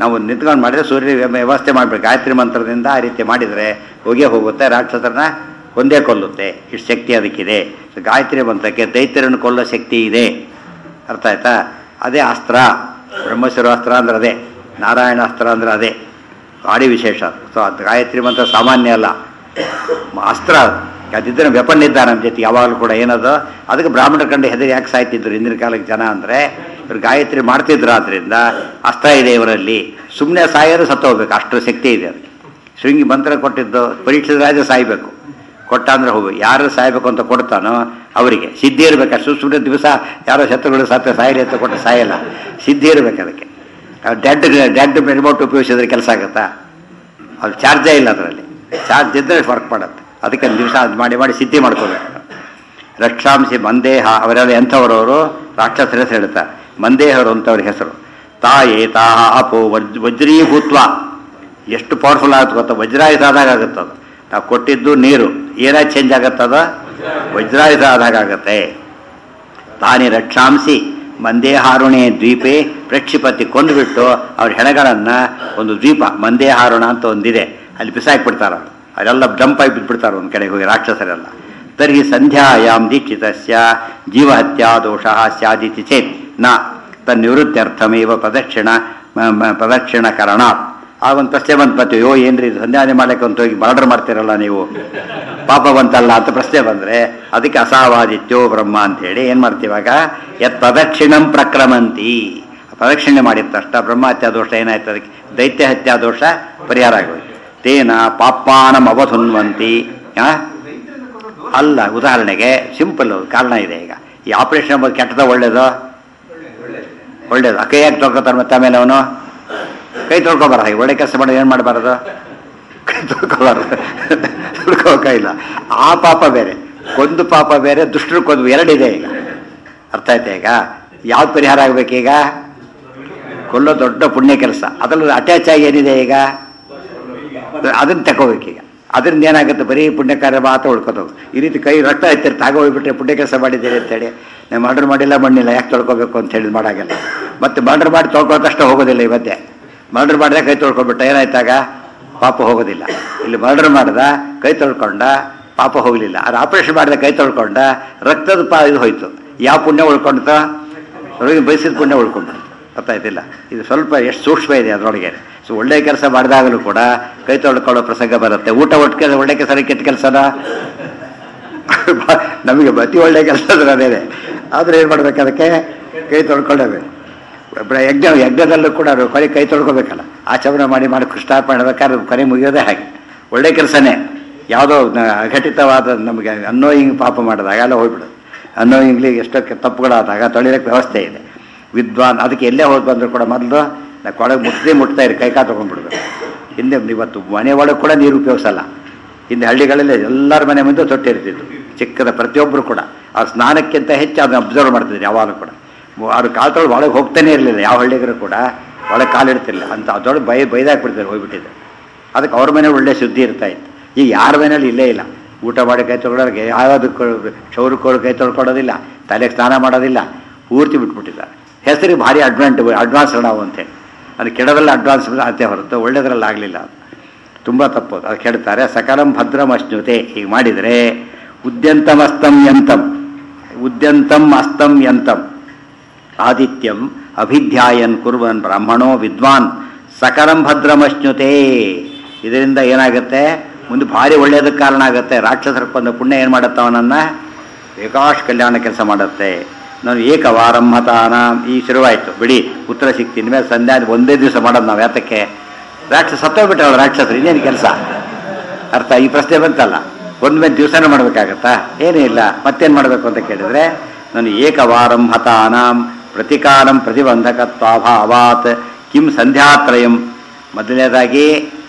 ನಾವು ನಿಂತ್ಕೊಂಡು ಮಾಡಿದ್ರೆ ಸೂರ್ಯ ವ್ಯ- ವ್ಯವಸ್ಥೆ ಮಾಡಬೇಕು ಗಾಯತ್ರಿ ಮಂತ್ರದಿಂದ ಆ ರೀತಿ ಮಾಡಿದರೆ ಹೋಗೇ ಹೋಗುತ್ತೆ ರಾಕ್ಷಸರನ್ನ ಒಂದೇ ಕೊಲ್ಲುತ್ತೆ ಇಷ್ಟು ಶಕ್ತಿ ಅದಕ್ಕಿದೆ ಸೊ ಗಾಯತ್ರಿ ಮಂತ್ರಕ್ಕೆ ದೈತ್ಯರನ್ನು ಕೊಲ್ಲೋ ಶಕ್ತಿ ಇದೆ ಅರ್ಥ ಆಯ್ತಾ ಅದೇ ಅಸ್ತ್ರ ಬ್ರಹ್ಮಶಿರಾಸ್ತ್ರ ಅಂದ್ರೆ ಅದೇ ನಾರಾಯಣಾಸ್ತ್ರ ಅಂದ್ರೆ ಅದೇ ಭಾರಿ ವಿಶೇಷ ಸೊ ಅದು ಗಾಯತ್ರಿ ಮಂತ್ರ ಸಾಮಾನ್ಯ ಅಲ್ಲ ಮ- ಅಸ್ತ್ರ ಅದು. ಅದಿದ್ದರೆ ವೆಪನ್ ಇದ್ದಾರೆ ನಮ್ಮ ಜೊತೆ ಯಾವಾಗಲೂ ಕೂಡ ಏನದು ಅದಕ್ಕೆ ಬ್ರಾಹ್ಮಣರ ಕಂಡು ಹೆದರಿ ಯಾಕೆ ಸಾಯ್ತಿದ್ರು ಹಿಂದಿನ ಕಾಲಕ್ಕೆ ಜನ ಅಂದರೆ ಇವ್ರು ಗಾಯತ್ರಿ ಮಾಡ್ತಿದ್ರು ಆದ್ರಿಂದ ಅಸ್ತ್ರ ಇದೆ ಇವರಲ್ಲಿ ಸುಮ್ಮನೆ ಸಾಯೋರು ಸತ್ತೋಗ್ಬೇಕು ಅಷ್ಟು ಶಕ್ತಿ ಇದೆ ಅದಕ್ಕೆ ಶೃಂಗಿ ಮಂತ್ರ ಕೊಟ್ಟಿದ್ದು ಪರೀಕ್ಷಿತ ರಾಜ ಸಾಯ್ಬೇಕು ಕೊಟ್ಟ ಅಂದ್ರೆ ಹೋಗಿ ಯಾರು ಸಾಯ್ಬೇಕು ಅಂತ ಕೊಡ್ತಾನೋ ಅವರಿಗೆ ಸಿದ್ಧಿ ಇರ್ಬೇಕು ಅಷ್ಟು ಸುಮ್ಮನೆ ದಿವಸ ಯಾರೋ ಶತ್ರುಗಳು ಸತ್ತ ಸಾಯಲಿ ಅಂತ ಕೊಟ್ಟು ಸಾಯಲ್ಲ ಸಿದ್ಧಿ ಇರ್ಬೇಕು ಅದಕ್ಕೆ ಡೆಡ್ ಡೆಡ್ ರಿಮೋಟ್ ಉಪಯೋಗಿಸಿದ್ರೆ ಕೆಲಸ ಆಗುತ್ತಾ ಅದು ಚಾರ್ಜೇ ಇಲ್ಲ ಅದರಲ್ಲಿ ಚಾರ್ಜ್ ಇದ್ದರೆ ವರ್ಕ್ ಮಾಡುತ್ತೆ ಅದಕ್ಕೆ ದಿವಸ ಅದು ಮಾಡಿ ಮಾಡಿ ಸಿದ್ಧಿ ಮಾಡ್ಕೋಬೇಕು ರಕ್ಷಾಂಸಿ ಮಂದೇಹ ಅವರೆಲ್ಲ ಎಂಥವರವರು ರಾಕ್ಷಸರ ಹೆಸರು ಹೇಳ್ತಾರೆ ಮಂದೇಹರು ಅಂತವ್ರ ಹೆಸರು ತಾಯೇ ತಾಹ ಅಪೋ ವಜ್ ವಜ್ರೀಭೂತ್ವ ಎಷ್ಟು ಪವರ್ಫುಲ್ ಆಗುತ್ತೆ ಗೊತ್ತಾ ವಜ್ರಾಯುಧ ಆದಾಗ ಆಗುತ್ತೆ ಅದು ನಾವು ಕೊಟ್ಟಿದ್ದು ನೀರು ಏನಾಗಿ ಚೇಂಜ್ ಆಗುತ್ತದ ವಜ್ರಾಯುಧ ಆದಾಗ ಆಗುತ್ತೆ ತಾನೇ ರಕ್ಷಾಂಸಿ ಮಂದೇಹಾರುಣೆ ದ್ವೀಪೆ ಪ್ರಕ್ಷಿಪತಿ ಕೊಂದುಬಿಟ್ಟು ಅವ್ರ ಹೆಣಗಳನ್ನು ಒಂದು ದ್ವೀಪ ಮಂದೇಹಾರುಣ ಅಂತ ಒಂದಿದೆ ಅಲ್ಲಿ ಬಿಸಾಕ್ಬಿಡ್ತಾರ ಅದೆಲ್ಲ ಡಂಪ್ ಆಗಿ ಬಿಟ್ಬಿಡ್ತಾರೆ ಒಂದು ಕಡೆಗೆ ಹೋಗಿ ರಾಕ್ಷಸರೆಲ್ಲ ತರ್ಹಿ ಸಂಧ್ಯಾಯಾಮ್ ದೀಕ್ಷಿತಸ್ಯ ಜೀವಹತ್ಯಾ ದೋಷ ಸ್ಯಾದಿತಿ ಚೇತ್ ನ ತನ್ನಿವೃತ್ತ್ಯರ್ಥಮೇವ ಪ್ರದಕ್ಷಿಣ ಮ- ಮ- ಪ್ರದಕ್ಷಿಣಕರಣಾತ್ ಆಗ ಒಂದು ಪ್ರಶ್ನೆ ಬಂತು ಮತ್ತೆ ಯೋ ಏನ್ರಿ ಇದು ಸಂಧ್ಯಾನೆ ಮಾಡಕ್ಕೆ ಅಂತ ಹೋಗಿ ಮರ್ಡರ್ ಮಾಡ್ತೀರಲ್ಲ ನೀವು ಪಾಪ ಬಂತಲ್ಲ ಅಂತ ಪ್ರಶ್ನೆ ಬಂದ್ರೆ ಅದಕ್ಕೆ ಅಸಾವಾದಿತ್ಯೋ ಬ್ರಹ್ಮ ಅಂತ ಹೇಳಿ ಏನ್ ಮಾಡ್ತೀವಾಗ ಯತ್ ಪ್ರದಕ್ಷಿಣಂ ಪ್ರಕ್ರಮಂತಿ ಪ್ರದಕ್ಷಿಣೆ ಮಾಡಿದ ತಕ್ಷಣ ಬ್ರಹ್ಮಹತ್ಯಾ ದೋಷ ಏನಾಯ್ತು ಅದಕ್ಕೆ ದೈತ್ಯ ಹತ್ಯಾ ದೋಷ ಪರಿಹಾರ ಆಗೋಯ್ತು ತೇನ ಪಾಪಾನಂ ಅವಧುನ್ವಂತಿ ಆ? ಅಲ್ಲ ಉದಾಹರಣೆಗೆ ಸಿಂಪಲ್ ಕಾರಣ ಇದೆ ಈಗ ಈ ಆಪರೇಷನ್ ಬಗ್ಗೆ ಕೆಟ್ಟದ ಒಳ್ಳೇದು ಒಳ್ಳೇದು ಆ ಕೈ ಯಾಕೆ ತೊಳ್ಕೊತಾನೆ ಮತ್ತೆ ಆಮೇಲೆ ಅವನು ಕೈ ತೊಳ್ಕೊಬಾರ ಹಾಗೆ ಒಳ್ಳೆ ಕೆಲಸ ಮಾಡೋದು ಏನು ಮಾಡಬಾರದು ಕೈ ತೊಳ್ಕೊಬಾರದು ತೊಳ್ಕೋಕ ಇಲ್ಲ ಆ ಪಾಪ ಬೇರೆ ಕೊಂದು ಪಾಪ ಬೇರೆ ದುಷ್ಟರು ಕೊಂದು ಎರಡಿದೆ ಈಗ ಅರ್ಥ ಆಯ್ತಾ ಈಗ ಯಾವ್ದು ಪರಿಹಾರ ಆಗ್ಬೇಕೀಗ ಕೊಲ್ಲೋ ದೊಡ್ಡ ಪುಣ್ಯ ಕೆಲಸ ಅದ್ರಲ್ಲಿ ಅಟ್ಯಾಚ್ ಆಗಿ ಏನಿದೆ ಈಗ ಅದನ್ನ ತಗೋಬೇಕೀಗ ಅದರಿಂದ ಏನಾಗುತ್ತೆ ಬರೀ ಪುಣ್ಯ ಕಾರ್ಯ ಮಾತ್ರ ಉಳ್ಕೋತವು ಈ ರೀತಿ ಕೈ ರಕ್ತ ಎತ್ತಿರ್ತ ಆಗ ಹೋಗ್ಬಿಟ್ರೆ ಪುಣ್ಯ ಕೆಲಸ ಮಾಡಿದ್ದೀರಿ ಅಂತೇಳಿ ನಾನು ಮರ್ಡರ್ ಮಾಡಿಲ್ಲ ಮಣ್ಣಿಲ್ಲ ಯಾಕೆ ತೊಳ್ಕೊಬೇಕು ಅಂತ ಹೇಳಿ ಮಾಡಾಗಿಲ್ಲ ಮತ್ತೆ ಮರ್ಡರ್ ಮಾಡಿ ತೊಳ್ಕೊಳ್ತಷ್ಟ ಹೋಗೋದಿಲ್ಲ ಈ ಮಧ್ಯೆ ಮರ್ಡರ್ ಮಾಡಿದ್ರೆ ಕೈ ತೊಳ್ಕೊಬಿಟ್ಟ ಏನಾಯ್ತಾಗ ಪಾಪ ಹೋಗೋದಿಲ್ಲ ಇಲ್ಲಿ ಮರ್ಡರ್ ಮಾಡ್ದ ಕೈ ತೊಳ್ಕೊಂಡ ಪಾಪ ಹೋಗಲಿಲ್ಲ ಅದು ಆಪರೇಷನ್ ಮಾಡಿದ ಕೈ ತೊಳ್ಕೊಂಡ ರಕ್ತದ ಪಾ ಇದು ಹೋಯ್ತು ಯಾವ ಪುಣ್ಯ ಉಳ್ಕೊಂಡ್ತ ಅವ್ರಿಗೆ ಬಯಸಿದ ಪುಣ್ಯ ಉಳ್ಕೊಂಡ್ಬಿಡ್ತು ಗೊತ್ತಾಯ್ತಿಲ್ಲ ಇದು ಸ್ವಲ್ಪ ಎಷ್ಟು ಸೂಕ್ಷ್ಮ ಇದೆ ಅದರೊಳಗೆ ಸೊ ಒಳ್ಳೆ ಕೆಲಸ ಮಾಡಿದಾಗಲೂ ಕೂಡ ಕೈ ತೊಳ್ಕೊಳ್ಳೋ ಪ್ರಸಂಗ ಬರುತ್ತೆ ಊಟ ಒಟ್ಟಿಗೆ ಒಳ್ಳೆ ಕೆಲಸ ಕೆಟ್ಟ ಕೆಲಸನ ನಮಗೆ ಅತಿ ಒಳ್ಳೆ ಕೆಲಸ ಅಂದ್ರೆ ಅದೇ ಆದ್ರೆ ಏನು ಮಾಡ್ಬೇಕು ಅದಕ್ಕೆ ಕೈ ತೊಳ್ಕೊಳ್ಳೇಬೇಕು ಬ- ಯಜ್ಞ ಯಜ್ಞದಲ್ಲೂ ಕೂಡ ಅದು ಕೊನೆ ಕೈ ತೊಳ್ಕೊಬೇಕಲ್ಲ ಆಚರಣೆ ಮಾಡಿ ಮಾಡಿ ಕೃಷ್ಣಾರ್ಪಣೆ ಮಾಡ್ಬೇಕಾದ್ರೆ ಕೊನೆ ಮುಗಿಯೋದೇ ಹಾಗೆ ಒಳ್ಳೆ ಕೆಲಸನೇ ಯಾವುದೋ ನ- ಅಘಟಿತವಾದ ನಮಗೆ ಅನ್ನೋಯಿಂಗ್ ಪಾಪ ಮಾಡಿದಾಗ ಎಲ್ಲ ಹೋಗ್ಬಿಡೋದು ಅನ್ನೋಯಿಂಗ್ಲಿ ಎಷ್ಟೋ ಕೆ- ತಪ್ಪುಗಳಾದಾಗ ತೊಳಿಯೋಕ್ಕೆ ವ್ಯವಸ್ಥೆ ಇದೆ ವಿದ್ವಾನ್ ಅದಕ್ಕೆ ಎಲ್ಲೇ ಹೋಗಿ ಬಂದರೂ ಕೂಡ ಮೊದಲು ನಾವು ಕೊಳಗೆ ಮುಟ್ಟದೇ ಮುಟ್ತಾ ಇರಿ ಕೈಕಾ ತೊಗೊಂಡ್ಬಿಡ್ಬೇಕು ಹಿಂದೆ ಇವತ್ತು ಮನೆ ಒಳಗೆ ಕೂಡ ನೀರು ಉಪಯೋಗಿಸಲ್ಲ ಹಿಂದೆ ಹಳ್ಳಿಗಳಲ್ಲಿ ಎಲ್ಲರ ಮನೆ ಮುಂದೆ ತೊಟ್ಟಿ ಇರ್ತಿತ್ತು ಚಿಕ್ಕದ ಪ್ರತಿಯೊಬ್ಬರು ಕೂಡ ಆ ಸ್ನಾನಕ್ಕಿಂತ ಹೆಚ್ಚು ಅದನ್ನ ಅಬ್ಸರ್ವ್ ಮಾಡ್ತಿದ್ರು ಯಾವಾಗಲೂ ಕೂಡ ಅವ್ರು ಕಾಲು ತೊಳೆದು ಒಳಗೆ ಹೋಗ್ತಾನೆ ಇರಲಿಲ್ಲ ಯಾವ ಹಳ್ಳಿಗರು ಕೂಡ ಒಳಗೆ ಕಾಲಿಡ್ತಿಲ್ಲ ಅಂತ ಅದೊಳಗೆ ಬೈ ಬೈದಾಕ್ಬಿಡ್ತಾರೆ ಹೋಗ್ಬಿಟ್ಟಿದ್ರು ಅದಕ್ಕೆ ಅವ್ರ ಮನೆ ಒಳ್ಳೆ ಸುದ್ದಿ ಇರ್ತಾ ಇತ್ತು ಈಗ ಯಾರ ಮನೇಲಿ ಇಲ್ಲೇ ಇಲ್ಲ ಊಟ ಮಾಡಿ ಕೈ ತೊಗೊಳೋರಿಗೆ ಯಾವುದಕ್ಕೂ ಕ್ಷೌರಕ್ಕೆ ಕೈ ತೊಳ್ಕೊಳ್ಳೋದಿಲ್ಲ ತಲೆಗೆ ಸ್ನಾನ ಮಾಡೋದಿಲ್ಲ ಪೂರ್ತಿ ಬಿಟ್ಬಿಟ್ಟಿದ್ದಾರೆ ಹೆಸರಿಗೆ ಭಾರಿ ಅಡ್ವಾಂಟ್ ಅಡ್ವಾನ್ಸ್ ನಾವು ಅಂತೇಳಿ ಅದು ಕೆಡದಲ್ಲಿ ಅಡ್ವಾನ್ಸ್ ಅದೇ ಹೊರತು ಒಳ್ಳೇದ್ರಲ್ಲಿ ಆಗಲಿಲ್ಲ ಅದು ತುಂಬ ತಪ್ಪು ಅದು ಕೆಡ್ತಾರೆ ಸಕಲಂ ಭದ್ರಂ ಅಶ್ನುತೆ ಹೀಗೆ ಮಾಡಿದರೆ ಉದ್ಯಂತಂ ಅಸ್ತಂ ಯಂತಂ ಉದ್ಯಂತಂ ಅಸ್ತಂ ಯಂತಂ ಆದಿತ್ಯಂ ಅಭಿಧ್ಯಾಯನ್ ಕುರ್ವನ್ ಬ್ರಾಹ್ಮಣೋ ವಿದ್ವಾನ್ ಸಕಲಂ ಭದ್ರಮಶ್ನುತೆ ಇದರಿಂದ ಏನಾಗುತ್ತೆ ಮುಂದೆ ಭಾರಿ ಒಳ್ಳೆಯದಕ್ಕೆ ಕಾರಣ ಆಗುತ್ತೆ ರಾಕ್ಷಸರ ಕೊಂದ ಪುಣ್ಯ ಏನು ಮಾಡುತ್ತೆ ಅವನನ್ನ ಬೇಕಾಶ್ ಕಲ್ಯಾಣ ಕೆಲಸ ಮಾಡುತ್ತೆ ನಾನು ಏಕವಾರಂ ಮತಾನ ಈ ಶುರುವಾಯಿತು ಬಿಡಿ ಉತ್ತರ ಸಿಗ್ತೀನಿ ಮೇಲೆ ಸಂಧ್ಯಾ ಒಂದೇ ದಿವಸ ಮಾಡೋದು ನಾವು ಯಾತಕ್ಕೆ ರಾಕ್ಷಸ ಸತ್ತೋಗ್ಬಿಟ್ಟಲ್ಲ ರಾಕ್ಷಸರು ಇನ್ನೇನು ಕೆಲಸ ಅರ್ಥ ಈ ಪ್ರಶ್ನೆ ಬಂತಲ್ಲ ಒಂದ್ ಮೇಲೆ ದಿವಸನೇ ಮಾಡ್ಬೇಕಾಗತ್ತಾ ಏನೂ ಇಲ್ಲ ಮತ್ತೇನು ಮಾಡಬೇಕು ಅಂತ ಕೇಳಿದ್ರೆ ನಾನು ಏಕವಾರಂ ಹತಾನಾಂ ಪ್ರತಿಕಾರಂ ಪ್ರತಿಬಂಧಕತ್ವಾಭಾವಾತ್ ಕಿಂ ಸಂಧ್ಯಾತ್ರಯಂ ಮೊದಲನೇದಾಗಿ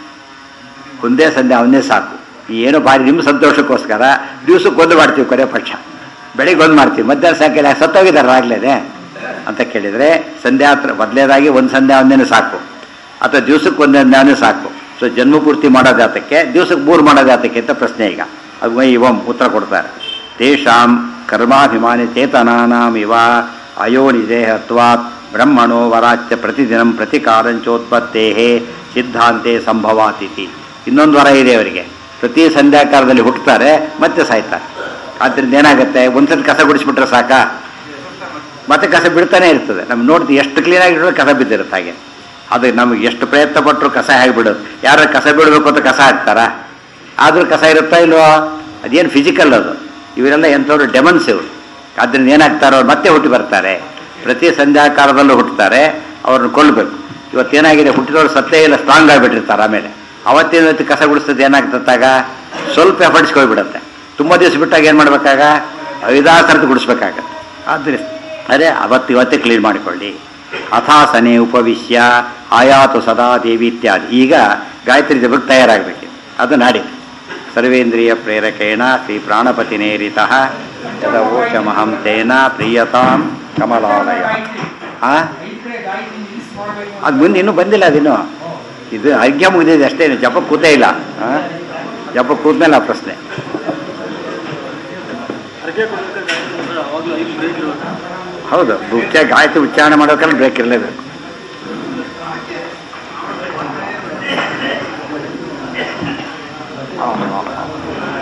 ಒಂದೇ ಸಂಧ್ಯಾ ಅವನೇ ಸಾಕು ಈ ಏನೋ ಭಾರಿ ನಿಮ್ಮ ಸಂತೋಷಕ್ಕೋಸ್ಕರ ದಿವಸಕ್ಕೆ ಒಂದು ಮಾಡ್ತೀವಿ ಕೊನೆ ಪಕ್ಷ ಬೆಳಿಗ್ಗೆ ಒಂದು ಮಾಡ್ತೀವಿ ಮಧ್ಯಾಹ್ನ ಸಾಯಂಕಾಲ ಸತ್ತೋಗಿದ್ದಾರೆ ಆಗ್ಲೇನೆ ಅಂತ ಕೇಳಿದರೆ ಸಂಧ್ಯಾತ್ರ ಮೊದಲೇದಾಗಿ ಒಂದು ಸಂಧ್ಯಾ ಒಂದೇನು ಸಾಕು ಅಥವಾ ದಿವಸಕ್ಕೆ ಒಂದೇ ಜ್ಞಾನ ಸಾಕು ಸೊ ಜನ್ಮ ಪೂರ್ತಿ ಮಾಡೋದು ಜಾತಕ್ಕೆ ದಿವಸಕ್ಕೆ ಮೂರು ಮಾಡೋದು ಜಾತಕ್ಕೆ ಅಂತ ಪ್ರಶ್ನೆ ಈಗ ಅದು ವೈ ಇವಂ ಉತ್ತರ ಕೊಡ್ತಾರೆ ತೇಷಾಂ ಕರ್ಮಾಭಿಮಾನಿ ಚೇತನಾನಾಂ ಇವ ಅಯೋನಿದೇಹತ್ವಾತ್ ಬ್ರಹ್ಮಣೋ ವರಾಚ್ಯ ಪ್ರತಿದಿನ ಪ್ರತಿಕಾರಂಚೋತ್ಪತ್ತೇ ಸಿದ್ಧಾಂತೆ ಸಂಭವಾತಿಥಿ ಇನ್ನೊಂದು ವರ ಇದೆ ಅವರಿಗೆ ಪ್ರತಿ ಸಂಧ್ಯಾಕಾಲದಲ್ಲಿ ಹುಟ್ಟುತ್ತಾರೆ ಮತ್ತೆ ಸಾಯ್ತಾರೆ ಆದ್ದರಿಂದ ಏನಾಗುತ್ತೆ ಒಂದ್ಸತಿ ಕಸ ಗುಡಿಸ್ಬಿಟ್ರೆ ಸಾಕಾ ಮತ್ತೆ ಕಸ ಬಿಡ್ತಾನೆ ಇರ್ತದೆ ನಮ್ಗೆ ನೋಡ್ತೀವಿ ಎಷ್ಟು ಕ್ಲೀನಾಗಿ ಇಡೋದು ಕಸ ಬಿದ್ದಿರುತ್ತೆ ಹಾಗೆ ಅದು ನಮಗೆ ಎಷ್ಟು ಪ್ರಯತ್ನ ಪಟ್ಟರು ಕಸ ಹೇಗೆ ಬಿಡೋದು ಯಾರು ಕಸ ಬಿಡಬೇಕು ಅಂತ ಕಸ ಹಾಕ್ತಾರಾ ಆದರೂ ಕಸ ಇರುತ್ತಾ ಇಲ್ವೋ ಅದೇನು ಫಿಸಿಕಲ್ ಅದು ಇವರೆಲ್ಲ ಎಂಥವ್ರು ಡೆಮನ್ಸ್ ಇವರು ಅದರಿಂದ ಏನಾಗ್ತಾರೋ ಅವ್ರು ಮತ್ತೆ ಹುಟ್ಟಿ ಬರ್ತಾರೆ ಪ್ರತಿ ಸಂಧ್ಯಾಕಾಲದಲ್ಲೂ ಹುಟ್ಟುತ್ತಾರೆ ಅವ್ರನ್ನ ಕೊಲ್ಲಬೇಕು ಇವತ್ತೇನಾಗಿದೆ ಹುಟ್ಟಿದವ್ರು ಸತ್ತೇ ಇಲ್ಲ ಸ್ಟ್ರಾಂಗ್ ಆಗಿಬಿಟ್ಟಿರ್ತಾರೆ ಆಮೇಲೆ ಅವತ್ತಿನ ಹೊತ್ತು ಕಸ ಗುಡಿಸ್ತದೆ ಏನಾಗ್ತತ್ತಾಗ ಸ್ವಲ್ಪ ಎಫರ್ಟ್ಸ್ ಹೋಗ್ಬಿಡುತ್ತೆ ತುಂಬ ದಿವಸ ಬಿಟ್ಟಾಗ ಏನು ಮಾಡ್ಬೇಕಾಗ ಐದಾರು ಸರ್ತಿ ಗುಡಿಸ್ಬೇಕಾಗತ್ತೆ ಆದ್ದರಿಂದ ಅದೇ ಅವತ್ತು ಇವತ್ತೇ ಕ್ಲೀನ್ ಮಾಡಿಕೊಳ್ಳಿ ಅಥಾಸನೆ ಉಪವಿಶ್ಯ ಆಯಾತು ಸದಾ ದೇವಿ ಇತ್ಯಾದಿ ಈಗ ಗಾಯತ್ರಿ ಜಪಕ್ಕೆ ತಯಾರಾಗಬೇಕು ಅದು ನಾಡಿ ಸರ್ವೇಂದ್ರಿಯ ಪ್ರೇರಕೇಣ ಶ್ರೀ ಪ್ರಾಣಪತಿ ನೇರಿತ ಯದವೋಚಮಹಂ ತೇನ ಪ್ರಿಯತಾಂ ಕಮಲಾಲಯ ಆ ಅದು ಮುಂದೆ ಇನ್ನೂ ಬಂದಿಲ್ಲ ಅದಿನ್ನು ಇದು ಅರ್ಘ್ಯ ಮುಗಿದಿದೆ ಅಷ್ಟೇ ಜಪ ಕೂತೇ ಇಲ್ಲ ಆ? ಜಪ ಕೂತ್ಮೇಲೆ ಆ ಪ್ರಶ್ನೆ ಹೌದು ಮುಖ್ಯ ಗಾಯತ್ರಿ ಉಚ್ಚಾರಣೆ ಮಾಡೋಕಲ್ಲಿ ಬ್ರೇಕ್ ಇರಲೇಬೇಕು ಆ, ಆ, ಆ.